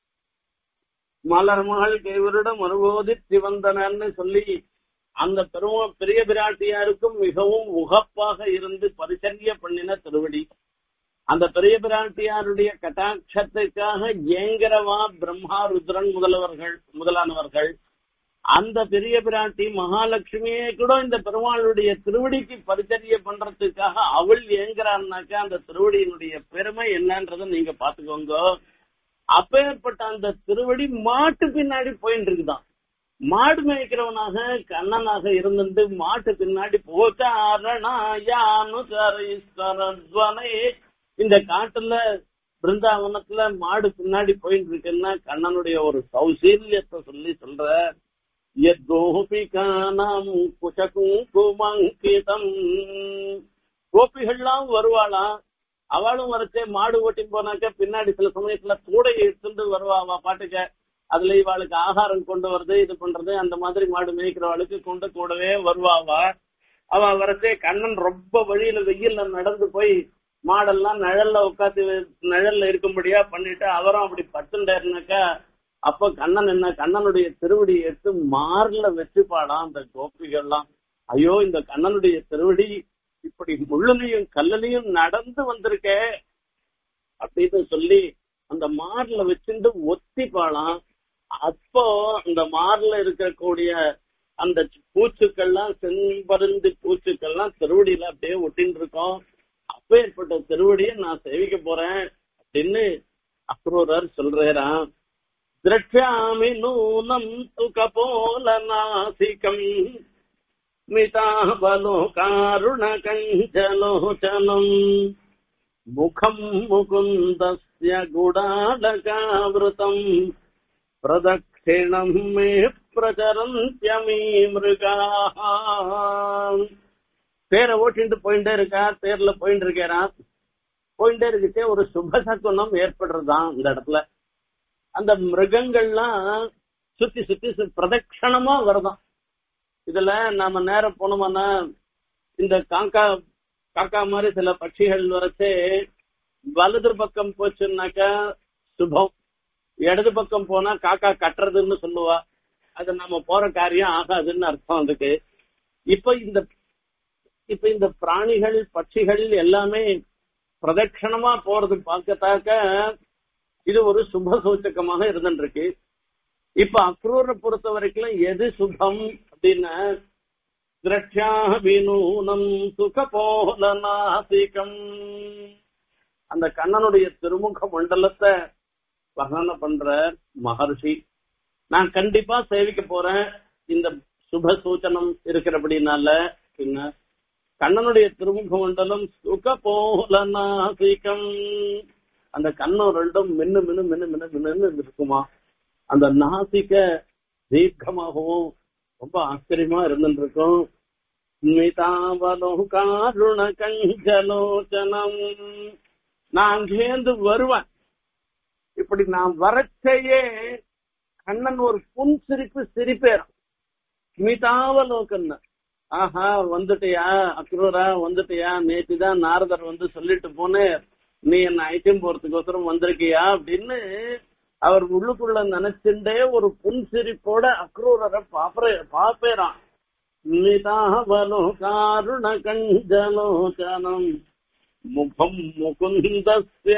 மலர் மகள் கைவரிடம் அனுபோதி சிவந்தனன்னு சொல்லி அந்த பெரும பெரிய பிராட்டியாருக்கும் மிகவும் உகப்பாக இருந்து பரிசரிய பண்ணின திருவடி அந்த பெரிய பிராட்டியாருடைய கட்டாட்சத்துக்காக ஏங்கரவா பிரம்மா ருத்ரன் முதல்வர்கள் முதலானவர்கள் அந்த பெரிய பிராட்டி மகாலட்சுமியே கூட இந்த பெருமாளுடைய திருவடிக்கு பரிச்சரிய பண்றதுக்காக அவள் ஏங்குறான்னாக்கா அந்த திருவடியினுடைய பெருமை என்னன்றதை நீங்க பாத்துக்கோங்க அப்பேற்பட்ட அந்த திருவடி மாட்டு பின்னாடி போயிட்டு இருக்குதான் மாடு மேய்க்கிறவனாக கண்ணனாக இருந்துட்டு மாட்டு பின்னாடி போச்சாரணாயானுசரீஸ்வரத்வனை இந்த காட்டுல பிருந்தாவனத்துல மாடு பின்னாடி போயிட்டு இருக்குன்னா கண்ணனுடைய ஒரு சௌசீல்யத்தை சொல்லி சொல்ற எத்தோபிகானாம் குசகுங்குமங்கிதம் கோபிகள்லாம் வருவாளாம் அவளும் வரச்சே மாடு ஓட்டி போனாக்க பின்னாடி சில சமயத்துல கூடையை எடுத்துட்டு வருவா அவ பாட்டுக்க அதுல இவாளுக்கு ஆகாரம் கொண்டு வருது இது பண்றது அந்த மாதிரி மாடு மேய்க்கிறவாளுக்கு கொண்டு கூடவே வருவாவா அவ வரச்சே கண்ணன் ரொம்ப வழியில வெயில்ல நடந்து போய் மாடெல்லாம் நிழல்ல உட்காந்து நிழல்ல இருக்கும்படியா பண்ணிட்டு அவரும் அப்படி பத்துண்டாருனாக்கா அப்ப கண்ணன் என்ன கண்ணனுடைய திருவடி எடுத்து மார்ல வச்சுப்பாடாம் அந்த கோபிகள்லாம் ஐயோ இந்த கண்ணனுடைய திருவடி இப்படி முள்ளுலையும் கல்லுலையும் நடந்து வந்திருக்க அப்படின்னு சொல்லி அந்த மார்ல வச்சுட்டு ஒத்திப்பாளாம் அப்போ அந்த மார்ல இருக்கக்கூடிய அந்த பூச்சுக்கள்லாம் செம்பருந்து பூச்சுக்கள்லாம் திருவடியில அப்படியே ஒட்டின்னு இருக்கோம் அப்பேற்பட்ட திருவடியை நான் சேவிக்க போறேன் அப்படின்னு அக்ரூரர் சொல்றாராம் திரட்சாமி நூனம் துகபோல நாசிகம் மிதாபலோகாருணகஞ்சலோச்சனம் முகம் முகுந்தஸ்ய குடாலகாவிருத்தம் பிரதட்சிணம் மே பிரச்சரந்தியமீ மிருகா தேரை ஓட்டிட்டு போயிட்டே இருக்கா தேர்ல போயிட்டு இருக்கிறான் போயிட்டே இருக்கிட்டே ஒரு சுபசகுனம் ஏற்படுறதாம் இந்த இடத்துல அந்த மிருகங்கள்லாம் சுத்தி சுத்தி சு- பிரதட்சணமா வருதாம் இதுல நாம நேரம் போனோம்னா இந்த காக்கா காக்கா மாதிரி சில பட்சிகள் வரைச்சே வலது பக்கம் போச்சுன்னாக்கா சுபம் இடது பக்கம் போனா காக்கா கட்டுறதுன்னு சொல்லுவா அது நம்ம போற காரியம் ஆகாதுன்னு அர்த்தம் அதுக்கு இப்ப இந்த இப்ப இந்த பிராணிகள் பட்சிகள் எல்லாமே பிரதட்சணமா போறது பார்க்கத்தாக்க இது ஒரு சுப சூச்சகமாக இருந்துருக்கு இப்ப அக்ரூரை பொறுத்த வரைக்கும் எது சுபம் அப்படின்னா திரட்சா வினூனம் சுகபோல நாசிகம் அந்த கண்ணனுடைய திருமுக மண்டலத்தை வர்ணனை பண்ற மகர்ஷி நான் கண்டிப்பா சேவிக்க போறேன் இந்த சுப சூச்சனம் இருக்கிறபடினால பின்ன கண்ணனுடைய திருமுக மண்டலம் சுகபோல நாசிகம் அந்த கண்ணம் ரெண்டும் மின்னு மின்னு மின்னு மின்னு மின்னு இருக்குமா அந்த நாசிக்க தீர்க்கமாகவும் ரொம்ப ஆச்சரியமா இருந்துட்டு இருக்கும் காருண கஞ்சலோச்சனம் நான் அங்கேந்து வருவேன் இப்படி நான் வரச்சையே கண்ணன் ஒரு புன் சிரிப்பு சிரிப்பேறான் ஸ்மிதாவலோகன் ஆஹா வந்துட்டியா அக்ரூரா வந்துட்டியா நேற்று தான் நாரதர் வந்து சொல்லிட்டு போனேன் நீ என்ன ஐட்டம் போறதுக்கோசரம் வந்திருக்கியா அப்படின்னு அவர் உள்ளுக்குள்ள நினைச்சுட்டே ஒரு புன் சிரிப்போட அக்ரூரரை பாப்பரே பாப்பேறான் ஸ்மிதாவலோ காருண கஞ்சலோச்சனம் முகம் முகுந்தஸ்ய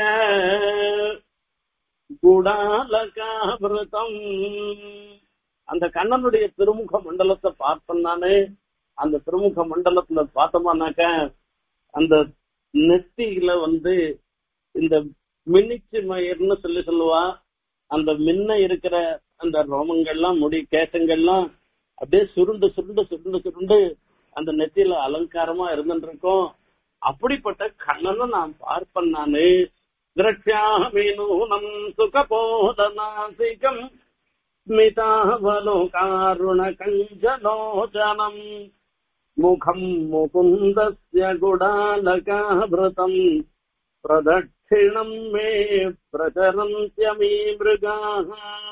குடாலகாவிரதம் அந்த கண்ணனுடைய திருமுக மண்டலத்தை பார்த்தேன் நானு அந்த திருமுக மண்டலத்துல பார்த்தோமானாக்க அந்த நெத்தியில வந்து இந்த மின்னிச்சு மயிர்னு சொல்லி சொல்லுவா அந்த மின்ன இருக்கிற அந்த ரோமங்கள்லாம் முடி கேசங்கள்லாம் அப்படியே சுருண்டு சுருண்டு சுருண்டு சுருண்டு அந்த நெத்தியில அலங்காரமா இருந்துட்டு இருக்கும் அப்படிப்பட்ட கண்ணனை நான் பார்ப்பேன் நானு திரட்சாமி நூனம் சுகபோதநாசிகம் ஸ்மிதாவலோகாருண கஞ்சலோச்சனம் முகம் முகுந்தஸ்ய குடாலகாவிரதம் பிரதட்சிணம் மே பிரச்சரந்தியமீ மிருகாः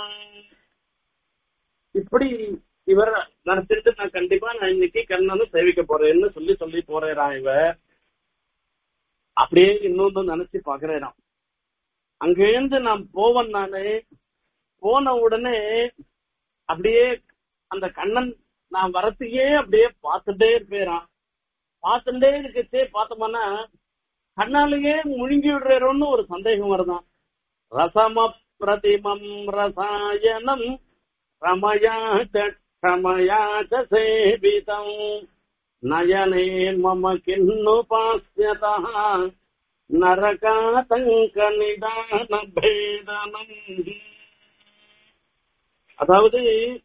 இப்படி இவர் நினைச்சிட்டு நான் கண்டிப்பா நான் இன்னைக்கு கண்ணனை சேவிக்க போறேன்னு சொல்லி சொல்லி போறேறான் இவ அப்படியே இன்னொன்னு நினைச்சு பாக்குறேன் அங்கேருந்து நான் போவன் நானு போன உடனே அப்படியே அந்த கண்ணன் நான் வரத்தையே அப்படியே பார்த்துட்டே இருப்பேறான் பார்த்துட்டே இருக்கச்சே பார்த்தோம்னா கண்ணாலேயே முழுங்கி விடுறோன்னு ஒரு சந்தேகம் வருதான் ரசம பிரதிமம் ரசாயனம் ரமயா க்ஷமயா ச சேவிதம் நயனே மம கிண்ணு பாஸ்யதா நரகாதங்க நிதான பேதனம் அதாவது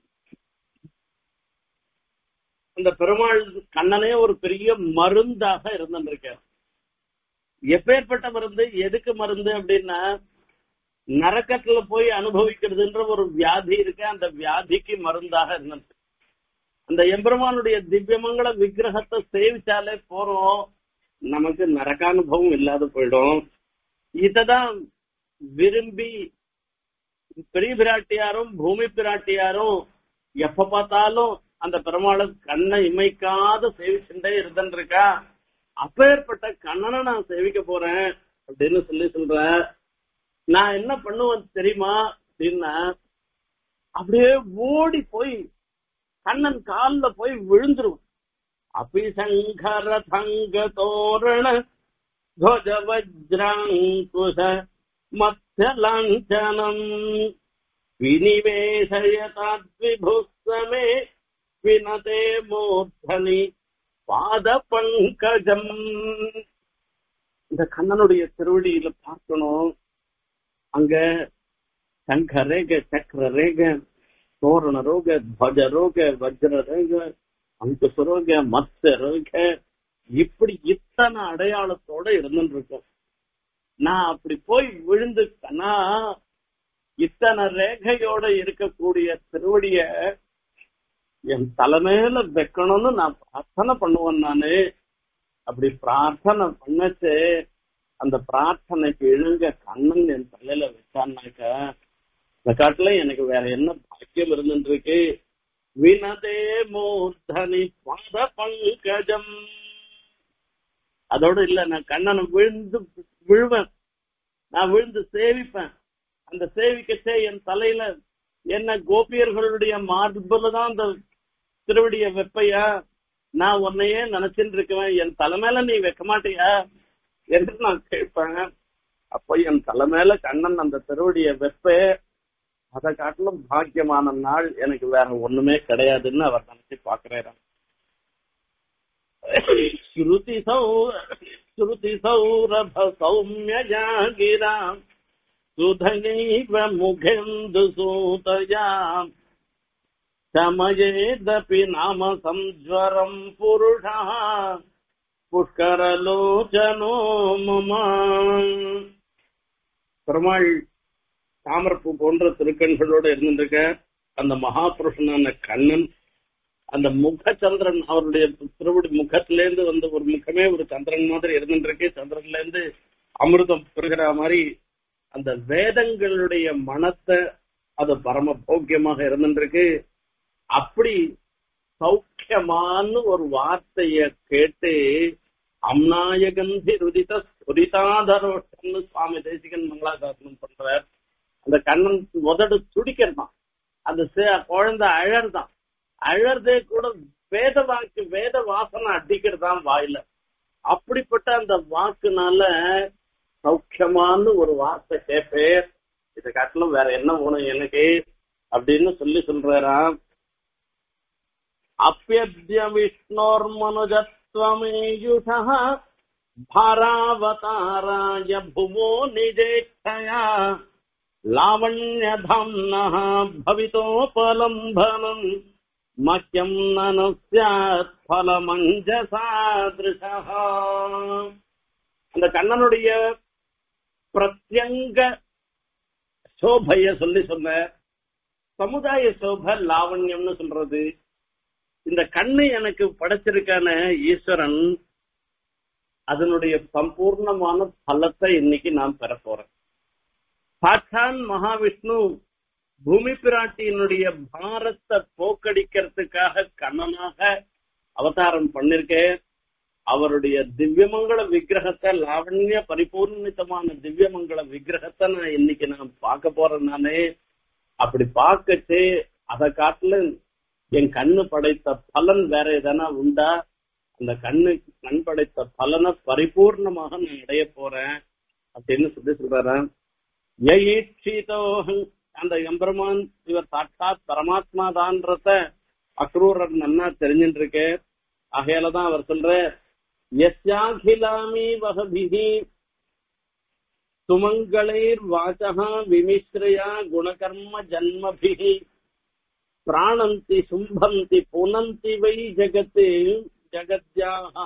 அந்த பெருமாள் கண்ணனே ஒரு பெரிய மருந்தாக இருந்திருக்கார் எப்பேற்பட்ட மருந்து எதுக்கு மருந்து அப்படின்னா நரக்கத்துல போய் அனுபவிக்கிறதுன்ற ஒரு வியாதி இருக்கு அந்த வியாதிக்கு மருந்தாக இருந்தது அந்த எம்பெருமானுடைய திவ்யமங்கள விக்கிரகத்தை சேவிச்சாலே போறோம் நமக்கு நரகானுபவம் இல்லாத போயிடும் இததான் விரும்பி பெரிய பிராட்டியாரும் பூமி பிராட்டியாரும் எப்ப பார்த்தாலும் அந்த பெருமாளை கண்ணை இமைக்காத சேவிச்சுட்டே இருந்துருக்கா அப்பேற்பட்ட கண்ணனை நான் சேவிக்க போறேன் அப்படின்னு சொல்லி சொல்ற நான் என்ன பண்ணுவேன் தெரியுமா அப்படின்னா அப்படியே ஓடி போய் கண்ணன் கால்ல போய் விழுந்துருவேன் அபிசங்கர தங்க தோரண துவஜ வஜ்ராங்குஷ மத்திய லாஞ்சனம் வினிவேசயதாத்விபுஸ்தமே வினதே மூர்த்தனி பாத பங்கஜம் இந்த கண்ணனுடைய திருவடியில பார்க்கணும் அங்க சங்க ரேக சக்கர ரேக தோரண ரோக துவஜ ரோக வஜ்ர ரேக அங்குச ரோக மத்ய ரோக இப்படி இத்தனை அடையாளத்தோட இருந்துட்டு இருக்கும் நான் அப்படி போய் விழுந்துட்டேன்னா இத்தனை ரேகையோட இருக்கக்கூடிய திருவடிய என் தலைமையில வைக்கணும்னு நான் பிரார்த்தனை பண்ணுவேன் நானு அப்படி பிரார்த்தனை பண்ணச்சு அந்த பிரார்த்தனைக்கு இழுங்க கண்ணன் என் தலையில வச்சான்னாக்க இந்த காட்டுல எனக்கு வேற என்ன பாக்கியம் இருந்துட்டு இருக்கு வினதே மூர்தனி பாத பங்கஜம் அதோட இல்ல நான் கண்ணனை விழுந்து விழுவேன் நான் விழுந்து சேவிப்பேன் அந்த சேவிக்கச்சே என் தலையில என்ன கோபியர்களுடைய மார்புல தான் அந்த திருவடிய வெப்பையா நான் உன்னையே நினைச்சுட்டு இருக்குவேன் என் தலைமையில நீ வைக்க மாட்டியா என்று நான் கேட்பேன் அப்ப என் தலைமையில கண்ணன் அந்த திருவடிய வெப்ப அதை காட்டிலும் பாக்கியமான நாள் எனக்கு வேற ஒண்ணுமே கிடையாதுன்னு அவர் நினைச்சு பாக்குறாரு ஸ்ருதி சௌ ஸ்ருதி சௌரப சௌமிய ஜாகிராம் சுதகைவ முகேந்து சூதயாம் சமயேதபி நாம சம்ஜ்வரம் புருஷா புஷ்கரலோச்சனோ மமா பெருமாள் தாமரப்பூ போன்ற திருக்கண்களோட இருந்திருக்க அந்த மகாபுருஷனான கண்ணன் அந்த முக சந்திரன் அவருடைய திருவடி முகத்திலேருந்து வந்த ஒரு முகமே ஒரு சந்திரன் மாதிரி இருந்துருக்கு சந்திரன்ல இருந்து அமிர்தம் பெறுகிற மாதிரி அந்த வேதங்களுடைய மனத்தை அது பரம போக்கியமாக இருந்துருக்கு அப்படி சௌக்கியமான ஒரு வார்த்தைய கேட்டு அம்நாயகந்தி ருதித சுரிதாதரோஷ்டம்னு சுவாமி தேசிகன் மங்களாசாசனம் பண்றார் அந்த கண்ணன் முதடு துடிக்கிறதான் அந்த சே- குழந்தை அழறதான் அழறதே கூட வேத வாக்கு வேத வாசனை அடிக்கிறதான் வாயில அப்படிப்பட்ட அந்த வாக்குனால சௌக்கியமான ஒரு வார்த்தை கேட்பேர் இதை காட்டிலும் வேற என்ன வேணும் எனக்கு அப்படின்னு சொல்லி சொல்றாராம் அப்பியத்ய விஷ்ணோர்மனுஜத்வமேயுஷ பாராவதாராய புவோ நிஜேட்சயா லாவண்யதாம்னः भवितोपलम्भनम् मह्यम् ननु स्यात् फलमञ्जसादृशः அந்த கண்ணனுடைய பிரத்யங்க சோபைய சொல்லி சொன்ன சமுதாய சோபை லாவண்யம்னு சொல்றது இந்த கண்ணு எனக்கு படைச்சிருக்கான ஈஸ்வரன் அதனுடைய சம்பூர்ணமான பலத்தை இன்னைக்கு நான் பெற போறேன் சாட்சான் மகாவிஷ்ணு பூமி பிராட்டியினுடைய பாரத்தை போக்கடிக்கிறதுக்காக கண்ணனாக அவதாரம் பண்ணிருக்கேன் அவருடைய திவ்யமங்கள விக்கிரகத்தை லாவண்ய பரிபூர்ணிதமான திவ்யமங்கள விக்கிரகத்தை நான் இன்னைக்கு நான் பார்க்க போறேன் நானே அப்படி பார்க்கச்சு அதை காட்டுல என் கண்ணு படைத்த பலன் வேற எதனா உண்டா அந்த கண்ணு கண் படைத்த பலனை பரிபூர்ணமாக நான் அடைய போறேன் அப்படின்னு சொல்லி சொல்றேன் யஈட்சிதோஹம் அந்த எம்பெருமான் இவர் சாட்சாத் பரமாத்மா தான்றத அக்ரூரர் நன்னா தெரிஞ்சுட்டு இருக்கு ஆகையால தான் அவர் சொல்ற யஸ்யாகிலாமி வகபிஹி சுமங்களைர் வாசகா விமிஸ்ரயா குணகர்ம ஜன்மபிஹி பிராணந்தி சும்பந்தி புனந்தி வை ஜகத் ஜகத்யாக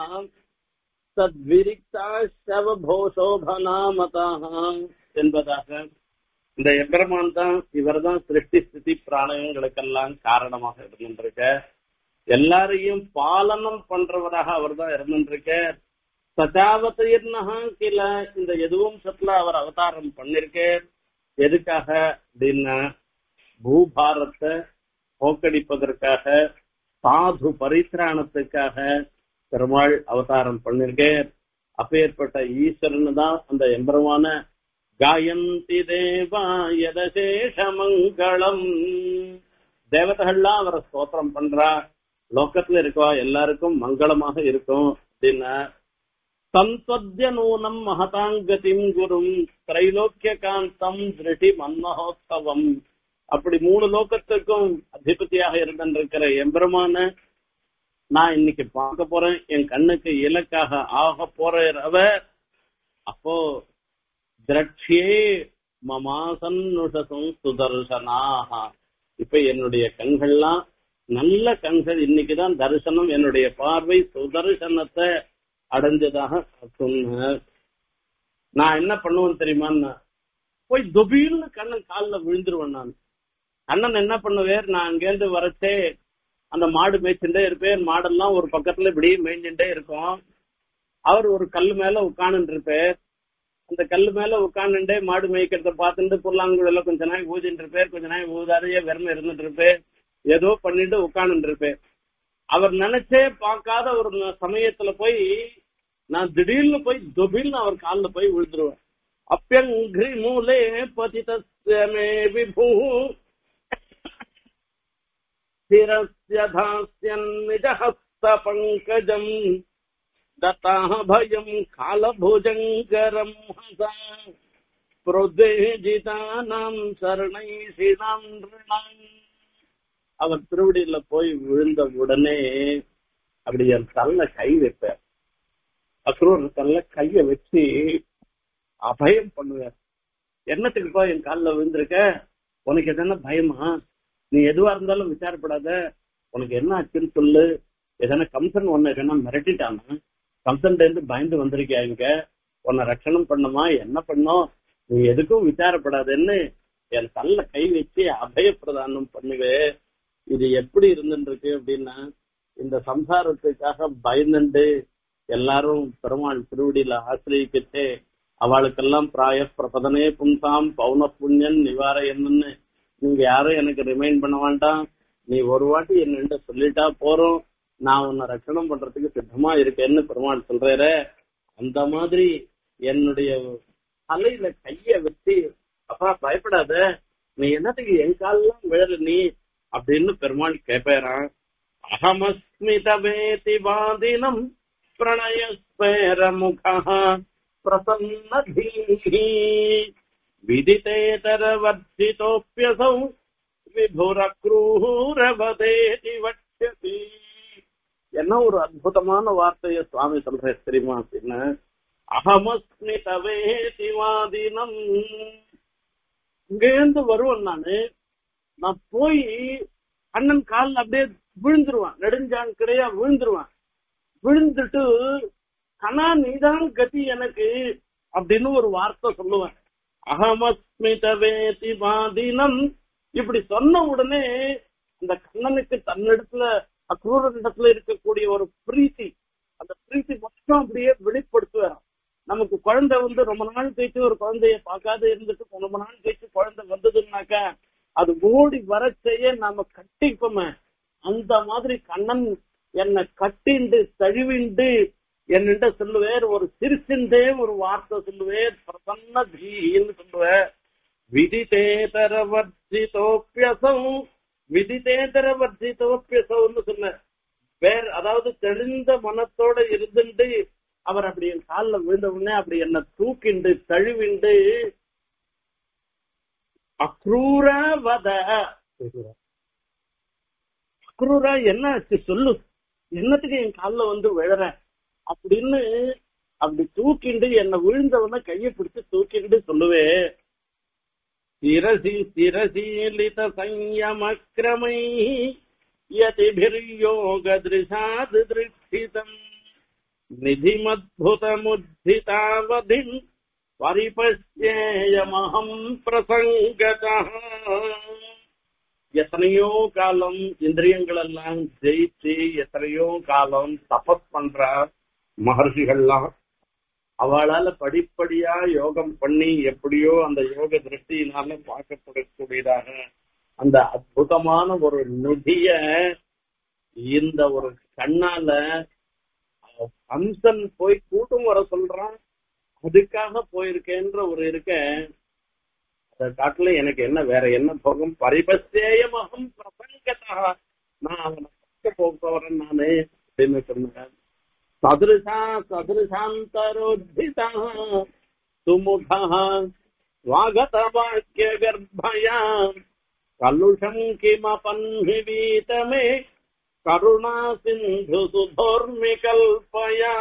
தத்விரிக்தா சவபோஷோபனாமதாக என்பதாக இந்த எம்பெருமான் தான் இவர் தான் சிருஷ்டி ஸ்திதி பிராணயங்களுக்கெல்லாம் காரணமாக இருந்துருக்க எல்லாரையும் பாலனம் பண்றவராக அவர் தான் இருந்துருக்க சதாவதீர்ணகா கில இந்த எதுவும் சத்துல அவர் அவதாரம் பண்ணிருக்க எதுக்காக அப்படின்னா பூபாரத்தை போக்கடிப்பதற்காக சாது பரித்ராணத்துக்காக பெருமாள் அவதாரம் பண்ணிருக்கேன் அப்பேற்பட்ட ஈஸ்வரன் தான் அந்த எம்பெருமான காயந்தி தேவா யதசேஷமங்களம் தேவதைகள்லாம் அவரை ஸ்தோத்திரம் பண்றா லோக்கத்துல இருக்கவா எல்லாருக்கும் மங்களமாக இருக்கும் அப்படின்னா சந்தத்ய நூனம் மகதாங்கதிம் குரும் திரைலோக்கிய காந்தம் திருஷ்டி மன்மகோத்சவம் அப்படி மூணு லோகத்துக்கும் அதிபதியாக இருந்திருக்கிற எம்பெருமான நான் இன்னைக்கு பார்க்க போறேன் என் கண்ணுக்கு இலக்காக ஆக போறவ அப்போ திரட்சியே மமாசன்னுஷசும் சுதர்சனாக இப்ப என்னுடைய கண்கள்லாம் நல்ல கண்கள் இன்னைக்குதான் தரிசனம் என்னுடைய பார்வை சுதர்சனத்தை அடைஞ்சதாக சொன்ன நான் என்ன பண்ணுவேன் தெரியுமான்னா போய் துபீல்னு கண்ணன் காலில் விழுந்துருவேன் நான் அண்ணன் என்ன பண்ணுவேர் நான் அங்கேருந்து வரச்சே அந்த மாடு மேய்ச்சுட்டே இருப்பேன் மாடெல்லாம் ஒரு பக்கத்துல இப்படி மேய்ஞ்சுட்டே இருக்கும் அவர் ஒரு கல் மேல உட்காந்துட்டு இருப்பார் அந்த கல் மேல உட்காந்துட்டே மாடு மேய்க்கிறத பார்த்துட்டு புல்லாங்குழல கொஞ்ச நாள் ஊதிட்டு இருப்பார் கொஞ்ச நாள் ஊதாதையே வெறுமை இருந்துட்டு இருப்பேன் ஏதோ பண்ணிட்டு உட்காந்துட்டு இருப்பேன் அவர் நினைச்சே பார்க்காத ஒரு சமயத்துல போய் நான் திடீர்னு போய் துபில்னு அவர் காலில் போய் விழுந்துருவேன் அப்பியங்கிரி மூலே பதிதஸ்யமே விபூ स्थिरस्य धास्यन्निजहस्तपङ्कजम् दत्ताः भयम् कालभुजङ्करम् हसा புரோதேஜிதானாம் சரணைசினாம் அவர் திருவடியில போய் விழுந்த உடனே அப்படி என் தள்ள கை வைப்பார் அக்ரூர் தள்ள கைய வச்சு அபயம் பண்ணுவார் என்னத்துக்குப்பா என் காலில் விழுந்திருக்க உனக்கு எதனா பயமா நீ எதுவா இருந்தாலும் விசாரப்படாத உனக்கு என்ன ஆச்சுன்னு சொல்லு எதனா கம்சன் உன்னை என்ன மிரட்டிட்டானா கம்சன் இருந்து பயந்து வந்திருக்கியா இங்க உன்னை ரட்சணம் பண்ணுமா என்ன பண்ணோம் நீ எதுக்கும் விசாரப்படாதேன்னு என் தள்ள கை வச்சு அபயப்பிரதானம் பண்ணுவே இது எப்படி இருந்துருக்கு அப்படின்னா இந்த சம்சாரத்துக்காக பயந்துண்டு எல்லாரும் பெருமாள் திருவடியில ஆசிரியக்கிட்டு அவளுக்கெல்லாம் பிராய பிரபதனே பும்சாம் பௌன புண்ணியன் நிவாரையன்னு நீங்க யாரும் எனக்கு ரிமைண்ட் பண்ண வேண்டாம் நீ ஒரு வாட்டி என்னென்ன சொல்லிட்டா போறோம் நான் உன்னை ரட்சணம் பண்றதுக்கு சித்தமா இருக்கேன்னு பெருமாள் சொல்றாரு அந்த மாதிரி என்னுடைய தலையில கைய வச்சு அப்பா பயப்படாத நீ என்னத்துக்கு என் கால்லாம் விழற நீ அப்படின்னு பெருமாள் கேட்பாரான் அகமஸ்மிதவேதி வாதினம் பிரணயஸ்பேரமுகா பிரசன்னதீஹி விதிதேதரவர்ஜிதோப்பியசௌ விபுரக்ரூரவதேதி வட்சதி என்ன ஒரு அற்புதமான வார்த்தைய சுவாமி சொல்ற தெரியுமா அப்படின்னு அகமஸ்மி தவேதி வாதினம் இங்கேருந்து வருவேன் நானு நான் போய் அண்ணன் காலில் அப்படியே விழுந்துருவான் நெடுஞ்சான் கிடையா விழுந்துருவான் விழுந்துட்டு கனா நீதான் கதி எனக்கு அப்படின்னு ஒரு வார்த்தை சொல்லுவேன் அகமஸ்மிதவேதி வாதினம் இப்படி சொன்ன உடனே அந்த கண்ணனுக்கு தன்னிடத்துல அக்ரூரனிடத்துல இருக்கக்கூடிய ஒரு பிரீத்தி அந்த பிரீத்தி மொத்தம் அப்படியே வெளிப்படுத்துவார் நமக்கு குழந்தை வந்து ரொம்ப நாள் கழிச்சு ஒரு குழந்தைய பார்க்காத இருந்துட்டு ரொம்ப நாள் கழிச்சு குழந்தை வந்ததுன்னாக்கா அது ஓடி வர செய்ய நாம கட்டிப்போமே அந்த மாதிரி கண்ணன் என்னை கட்டிண்டு தழுவிண்டு என்னிட்ட சொல்லுவேர் ஒரு சிரிச்சுண்டே ஒரு வார்த்தை சொல்லுவேர் பிரசன்ன தீன்னு சொல்லுவேர் விதிதேதர வர்ஜிதோப்பியசம் விதிதேதர வர்ஜிதோப்பியசம்னு சொன்ன வேற அதாவது தெளிந்த மனத்தோட இருந்துட்டு அவர் அப்படி என் காலில் விழுந்த உடனே அப்படி என்ன தூக்கிண்டு தழுவிண்டு அக்ரூர வத அக்ரூரா என்ன ஆச்சு சொல்லு என்னத்துக்கு என் காலில் வந்து விழற அப்படின்னு அப்படி தூக்கிண்டு என்ன விழுந்தவன கையை பிடிச்சு தூக்கிண்டு சொல்லுவே சிரசி சிரசீலித சம்யமக்ரமை யதிபிர்யோக திருஷாத் திருஷ்டிதம் நிதிமத்புதமுத்திதாவதிம் பரிபஷ்யேயமகம் பிரசங்கதா எத்தனையோ காலம் இந்திரியங்கள் எல்லாம் ஜெயிச்சு எத்தனையோ காலம் தபஸ் பண்ற மகர்ஷிகள்லாம் அவளால படிப்படியா யோகம் பண்ணி எப்படியோ அந்த யோக திருஷ்டியினால பார்க்கப்படக்கூடியதாக அந்த அற்புதமான ஒரு நொடிய இந்த ஒரு கண்ணால கம்சன் போய் கூட்டம் வர சொல்றான் அதுக்காக போயிருக்கேன்ற ஒரு இருக்க அதை காட்டுல எனக்கு என்ன வேற என்ன போகும் பரிபசேயமகம் பிரசங்கதா நான் அவனை பார்க்க போகிறேன் நானு அப்படின்னு சொன்னேன் சதுருஷா சதுருஷாந்தரோத்திதா சுமுகா ஸ்வாகத வாக்கிய கர்ப்பயா கலுஷம் கிமபன்விவீதமே கருணா சிந்து சுதோர்மி கல்பயா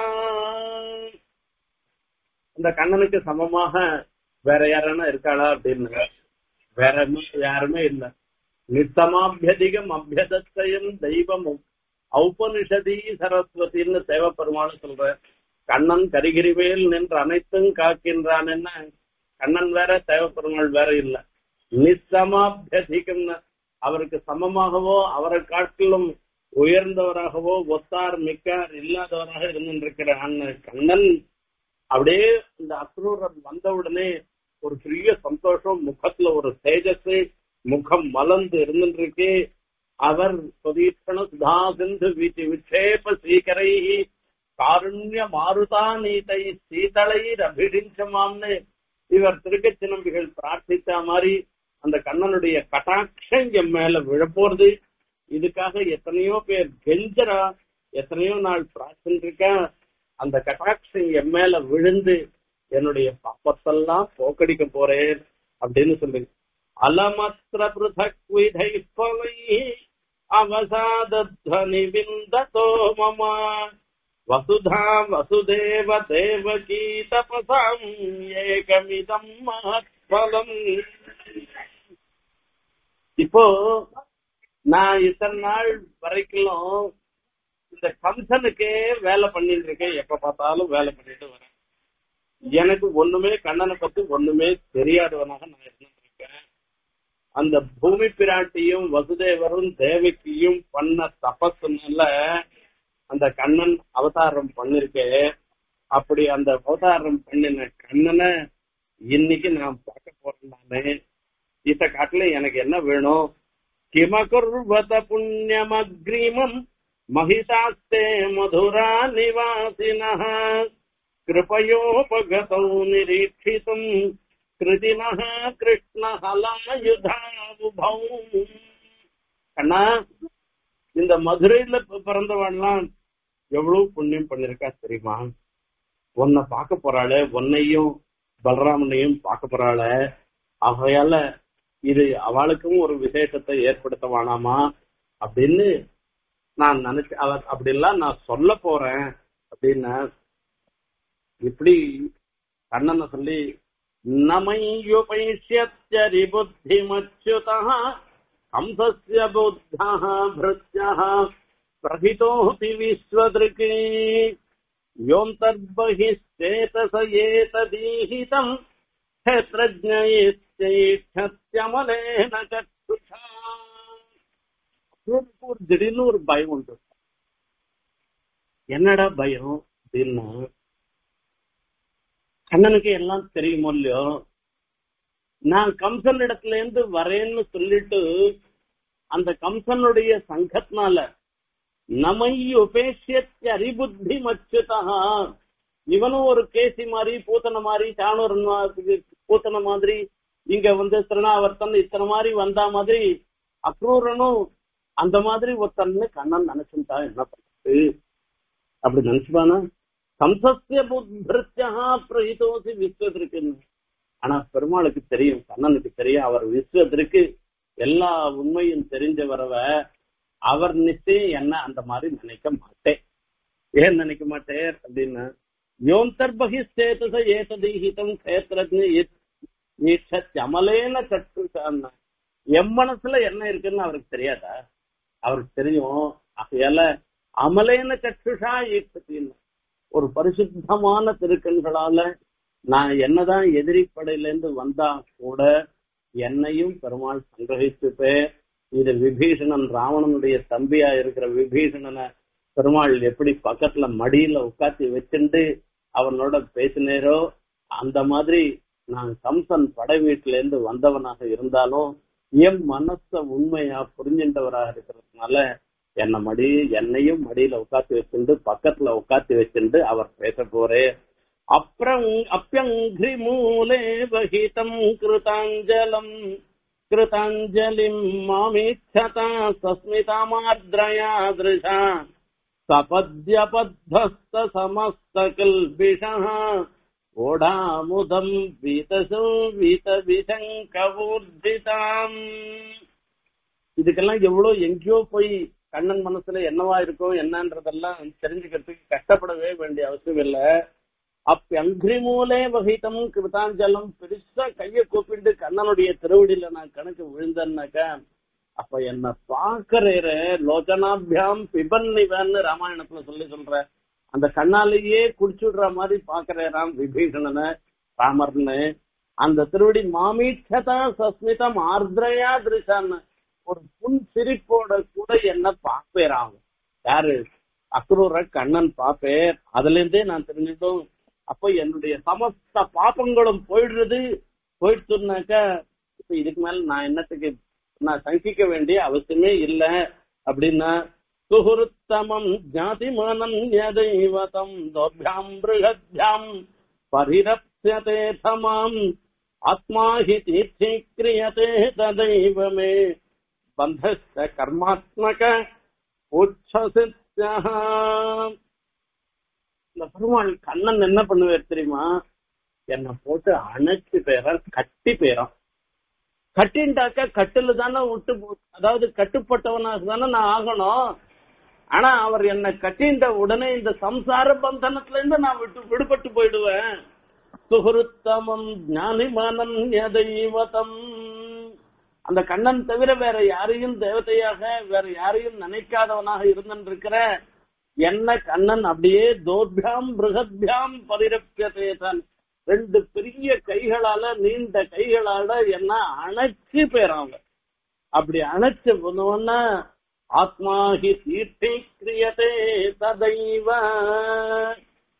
இந்த கண்ணனுக்கு சமமாக வேற யாரானா இருக்காளா அப்படின்னு வேற யாருமே இல்ல நித்தமாபியதிகம் அபியதத்தையும் தெய்வமும் ஔபனிஷதி சரஸ்வதின்னு தேவ பெருமாள் சொல்ற கண்ணன் கரிகிரிவேல் நின்று அனைத்தும் காக்கின்றான் என்ன கண்ணன் வேற தேவ பெருமாள் வேற இல்ல நிசமாபியதிகம் அவருக்கு சமமாகவோ அவரை காட்டிலும் உயர்ந்தவராகவோ ஒத்தார் மிக்கார் இல்லாதவராக இருந்திருக்கிற கண்ணன் அப்படியே இந்த அக்ரூரன் வந்த உடனே ஒரு பெரிய சந்தோஷம் முகத்துல ஒரு தேஜஸ் முகம் மலர்ந்து இருந்துருக்கு அவர் சுதீட்சண சுதா சிந்து வீச்சு விட்சேப சீக்கரை காருண்ய மாருதா நீதை சீதளை அபிடிஞ்சமான்னு இவர் திருக்கச்சி நம்பிகள் பிரார்த்தித்த மாதிரி அந்த கண்ணனுடைய கட்டாட்சம் என் மேல விழப்போறது இதுக்காக எத்தனையோ பேர் கெஞ்சரா எத்தனையோ நாள் பிரார்த்திருக்கேன் அந்த கட்டாட்சம் என் மேல விழுந்து என்னுடைய பாப்பத்தெல்லாம் போக்கடிக்க போறேன் அப்படின்னு சொல்லி அலமத்ர பிருதக் விதை பவை அவசாதத்வனி விந்ததோ மம வசுதா வசுதேவ தேவகீ தபசாம் ஏகமிதம் மகத்பலம் இப்போ நான் இத்தனை நாள் வரைக்கும் இந்த கம்சனுக்கே வேலை பண்ணிட்டு இருக்கேன் எப்ப பார்த்தாலும் வேலை பண்ணிட்டு வரேன் எனக்கு ஒண்ணுமே கண்ணனை பத்தி ஒண்ணுமே தெரியாதவனாக நான் இருந்திருக்கேன் அந்த பூமி பிராட்டியும் வசுதேவரும் தேவகியும் பண்ண தபசுனால அந்த கண்ணன் அவதாரம் பண்ணிருக்கே அப்படி அந்த அவதாரம் பண்ணின கண்ணனை இன்னைக்கு நான் பார்க்க போறேன் நானு இத காட்டுல எனக்கு என்ன வேணும் கிமகுர்வத புண்ணியமக்ரீமம் மகிஷாஸ்தே மதுரா நிவாசினः கிருபயோபகதௌ நிரீட்சிதும் கிருதினः கிருஷ்ணஹலாயுதாவுபௌ கண்ணா இந்த மதுரையில பி- பிறந்தவன்லாம் எவ்வளவு புண்ணியம் பண்ணிருக்கா தெரியுமா உன்னை பார்க்க போறாளே உன்னையும் பலராமனையும் பார்க்க போறாளே ஆகையால இது அவளுக்கும் ஒரு விசேஷத்தை ஏற்படுத்த வேணாமா அப்படின்னு நான் நினைச்சு அவ அப்படிலாம் நான் சொல்ல போறேன் அப்படின்னு இப்படி கண்ணனை சொல்லி நமையுபைஷ்யரி புத்திமச்சுதா ஹம்சஸ்ய புத்தः भृत्यः प्रहितोऽपि विश्वदृक् योऽन्तर्बहिश्चेतस एतदीहितम् क्षेत्रज्ञयेत्यमलेन चक्षुषा அவருக்கு ஒரு திடீர்னு ஒரு பயம் உண்டு என்னடா பயம் அப்படின்னா கண்ணனுக்கு எல்லாம் தெரியுமோ இல்லையோ நான் கம்சன் இடத்துல இருந்து வரேன்னு சொல்லிட்டு அந்த கம்சனுடைய சங்கத்தினால நமை உபேஷிய அறிபுத்தி மச்சுதா இவனும் ஒரு கேசி மாதிரி பூத்தன மாதிரி சாணூரன் மாதிரி, பூத்தன மாதிரி இங்க வந்து திருநாவர்த்தன் இத்தனை மாதிரி வந்தா மாதிரி அக்ரூரனும் அந்த மாதிரி ஒருத்தன்னு கண்ணன் நினைச்சுட்டா என்ன பண்றது அப்படி நினைச்சுப்பானா கம்சஸ்ய புத்தியா பிரஹிதோசி விஸ்வத்திற்குன்னு ஆனா பெருமாளுக்கு தெரியும் கண்ணனுக்கு தெரியும் அவர் விஸ்வத்திற்கு எல்லா உண்மையும் தெரிஞ்சவரவ அவர் நிச்சயம் என்ன அந்த மாதிரி நினைக்க மாட்டேன் ஏன் நினைக்க மாட்டேன் அப்படின்னா யோந்தர்பகிஸ்தேதச ஏததீஹிதம் கஷேத்திரஜ்ஞ அமலேன சற்றுசான்னா என் மனசுல என்ன இருக்குன்னு அவருக்கு தெரியாதா அவருக்கு தெரியும் ஆகையால அமலேன சற்றுஷா ஈட்சத்தின்னு ஒரு பரிசுத்தமான திருக்கண்களால நான் என்னதான் எதிரி படையில இருந்து வந்தா கூட என்னையும் பெருமாள் சங்கிரகிச்சுப்பே இது விபீஷணன் ராவணனுடைய தம்பியா இருக்கிற விபீஷணனை பெருமாள் எப்படி பக்கத்துல மடியில உட்காத்தி வச்சுட்டு அவனோட பேசினேரோ அந்த மாதிரி நான் கம்சன் படை வீட்டுல இருந்து வந்தவனாக இருந்தாலும் என் மனச உண்மையா புரிஞ்சின்றவராக இருக்கிறதுனால என்ன மடி என்னையும் மடியில உட்காத்தி வச்சுட்டு பக்கத்துல உட்காத்தி வச்சுட்டு அவர் பேச போறே அப்புறம் அப்பியங்கிரி மூலே வகிதம் கிருதாஞ்சலம் கிருதாஞ்சலிம் மாமீட்சதா சஸ்மிதமார்திரயா திருஷா சபத்யபத்தஸ்த சமஸ்த கில்பிஷः ஓடாமுதம் வீதசு வீத விசங்கவூர்ஜிதாம் இதுக்கெல்லாம் எவ்வளவு எங்கேயோ போய் கண்ணன் மனசுல என்னவா இருக்கும் என்னன்றதெல்லாம் தெரிஞ்சுக்கிறதுக்கு கஷ்டப்படவே வேண்டிய அவசியம் இல்ல அப்ப அங்கிரிமூலே வகிதம் கிருதாஞ்சலம் பெருசா கைய கூப்பிட்டு கண்ணனுடைய திருவடியில நான் கணக்கு விழுந்தேன்னாக்கா அப்ப என்ன பாக்குறேற லோச்சனாபியாம் பிபன்னிவன்னு ராமாயணத்துல சொல்லி சொல்ற அந்த கண்ணாலேயே குடிச்சுடுற மாதிரி பாக்குறேராம் விபீஷணனை ராமர்னு அந்த திருவடி மாமீட்சதா சஸ்மிதம் ஆர்திரையா திருஷான்னு ஒரு புன் சிரிப்போட கூட என்ன பாப்பேராம் யாரு அக்ரூர கண்ணன் பாப்பேர் அதுல இருந்தே நான் தெரிஞ்சுட்டோம் அப்ப என்னுடைய சமஸ்த பாப்பங்களும் போயிடுறது போயிடுச்சுனாக்கா இப்ப இதுக்கு மேல நான் என்னத்துக்கு நான் சங்கிக்க வேண்டிய அவசியமே இல்ல அப்படின்னா சுஹுருத்தமம் ஜாதிமானம் யதைவதம் தோபியாம் பிருகத்யாம் பரிரப்யதே தமாம் ஆத்மா ஹி தீர்த்தீக்ரியதே ததைவ மே பந்தஸ்த கர்மாத்மக உச்சசித்யா இந்த பெருமாள் கண்ணன் என்ன பண்ணுவார் தெரியுமா என்னை போட்டு அணைச்சு பேரான் கட்டி பேரான் கட்டின்டாக்க கட்டில தானே விட்டு போ- அதாவது கட்டுப்பட்டவனாக தானே நான் ஆகணும் ஆனா அவர் என்னை கட்டின்ற உடனே இந்த சம்சார பந்தனத்துல இருந்து நான் விட்டு விடுபட்டு போயிடுவேன் சுஹருத்தமம் ஞானிமானம் யதைவதம் அந்த கண்ணன் தவிர வேற யாரையும் தேவதையாக வேற யாரையும் நினைக்காதவனாக இருந்திருக்கிற என்ன கண்ணன் அப்படியே தோர்பியாம் பிருகத்யாம் பரிரப்பியதே தான் ரெண்டு பெரிய கைகளால நீண்ட கைகளால என்ன அணைச்சு போயிறாங்க அப்படி அணைச்சு போனோன்னா ஆத்மாஹி தீர்த்தி கிரியதே ததைவ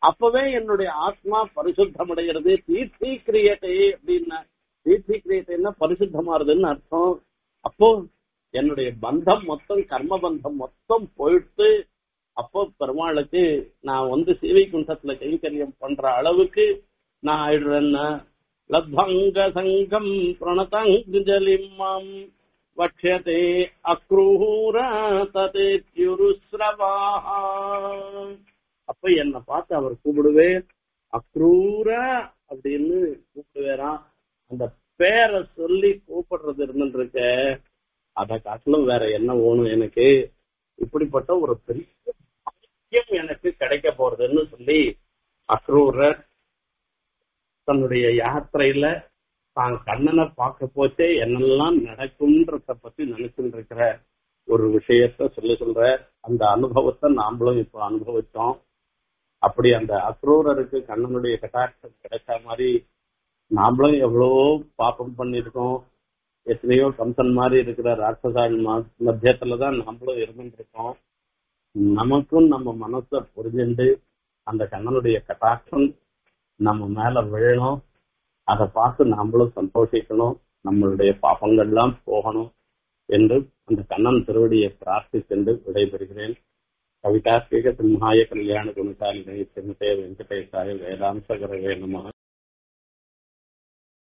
அப்பவே என்னுடைய ஆத்மா பரிசுத்தமடைகிறது தீர்த்தி கிரியத்தை அப்படின்னா தீர்த்தி கிரியத்தைன்னா பரிசுத்தமாறுதுன்னு அர்த்தம் அப்போ என்னுடைய பந்தம் மொத்தம் கர்ம பந்தம் மொத்தம் போயிட்டு அப்போ பெருமாளுக்கு நான் வந்து சீவை குண்டத்துல கைங்கரியம் பண்ற அளவுக்கு நான் ஆயிடுறேன்னா லத்வங்க சங்கம் பிரணதஞ்சலிமாம் வட்சதே அக்ரூர ததேத்யுருஸ்ரவாஹா அப்ப என்னை பார்த்து அவர் கூப்பிடுவே அக்ரூர அப்படின்னு கூப்பிடுவேராம் அந்த பேரை சொல்லி கூப்பிடுறது இருந்துருக்க அதை காட்டிலும் வேற என்ன வேணும் எனக்கு இப்படிப்பட்ட ஒரு பெரிய பாக்கியம் எனக்கு கிடைக்க போறதுன்னு சொல்லி அக்ரூரர் தன்னுடைய யாத்திரையில தான் கண்ணனை பார்க்க போச்சே என்னெல்லாம் நடக்கும்ன்றத பத்தி நினைச்சுட்டு இருக்கிற ஒரு விஷயத்த சொல்லி சொல்ற அந்த அனுபவத்தை நாமளும் இப்போ அனுபவிச்சோம் அப்படி அந்த அக்ரூரருக்கு கண்ணனுடைய கட்டாட்சம் கிடைச்ச மாதிரி நாமளும் எவ்வளவோ பாப்பம் பண்ணியிருக்கோம் எத்தனையோ கம்சன் மாதிரி இருக்கிற ராட்சசான் மத்தியத்துல தான் நாமளும் இருந்துட்டு இருக்கோம் நமக்கும் நம்ம மனசை புரிஞ்சுண்டு அந்த கண்ணனுடைய கட்டாட்சம் நம்ம மேல விழணும் அதை பார்த்து நாமளும் சந்தோஷிக்கணும் நம்மளுடைய பாப்பங்கள்லாம் போகணும் என்று அந்த கண்ணன் திருவடியை பிரார்த்தித்தென்று விடைபெறுகிறேன் கவிதா ஸ்ரீக சிம்ஹாய கல்யாண குணசாலினை சிறுதே வெங்கடேசாய வேதாந்த கரவே நம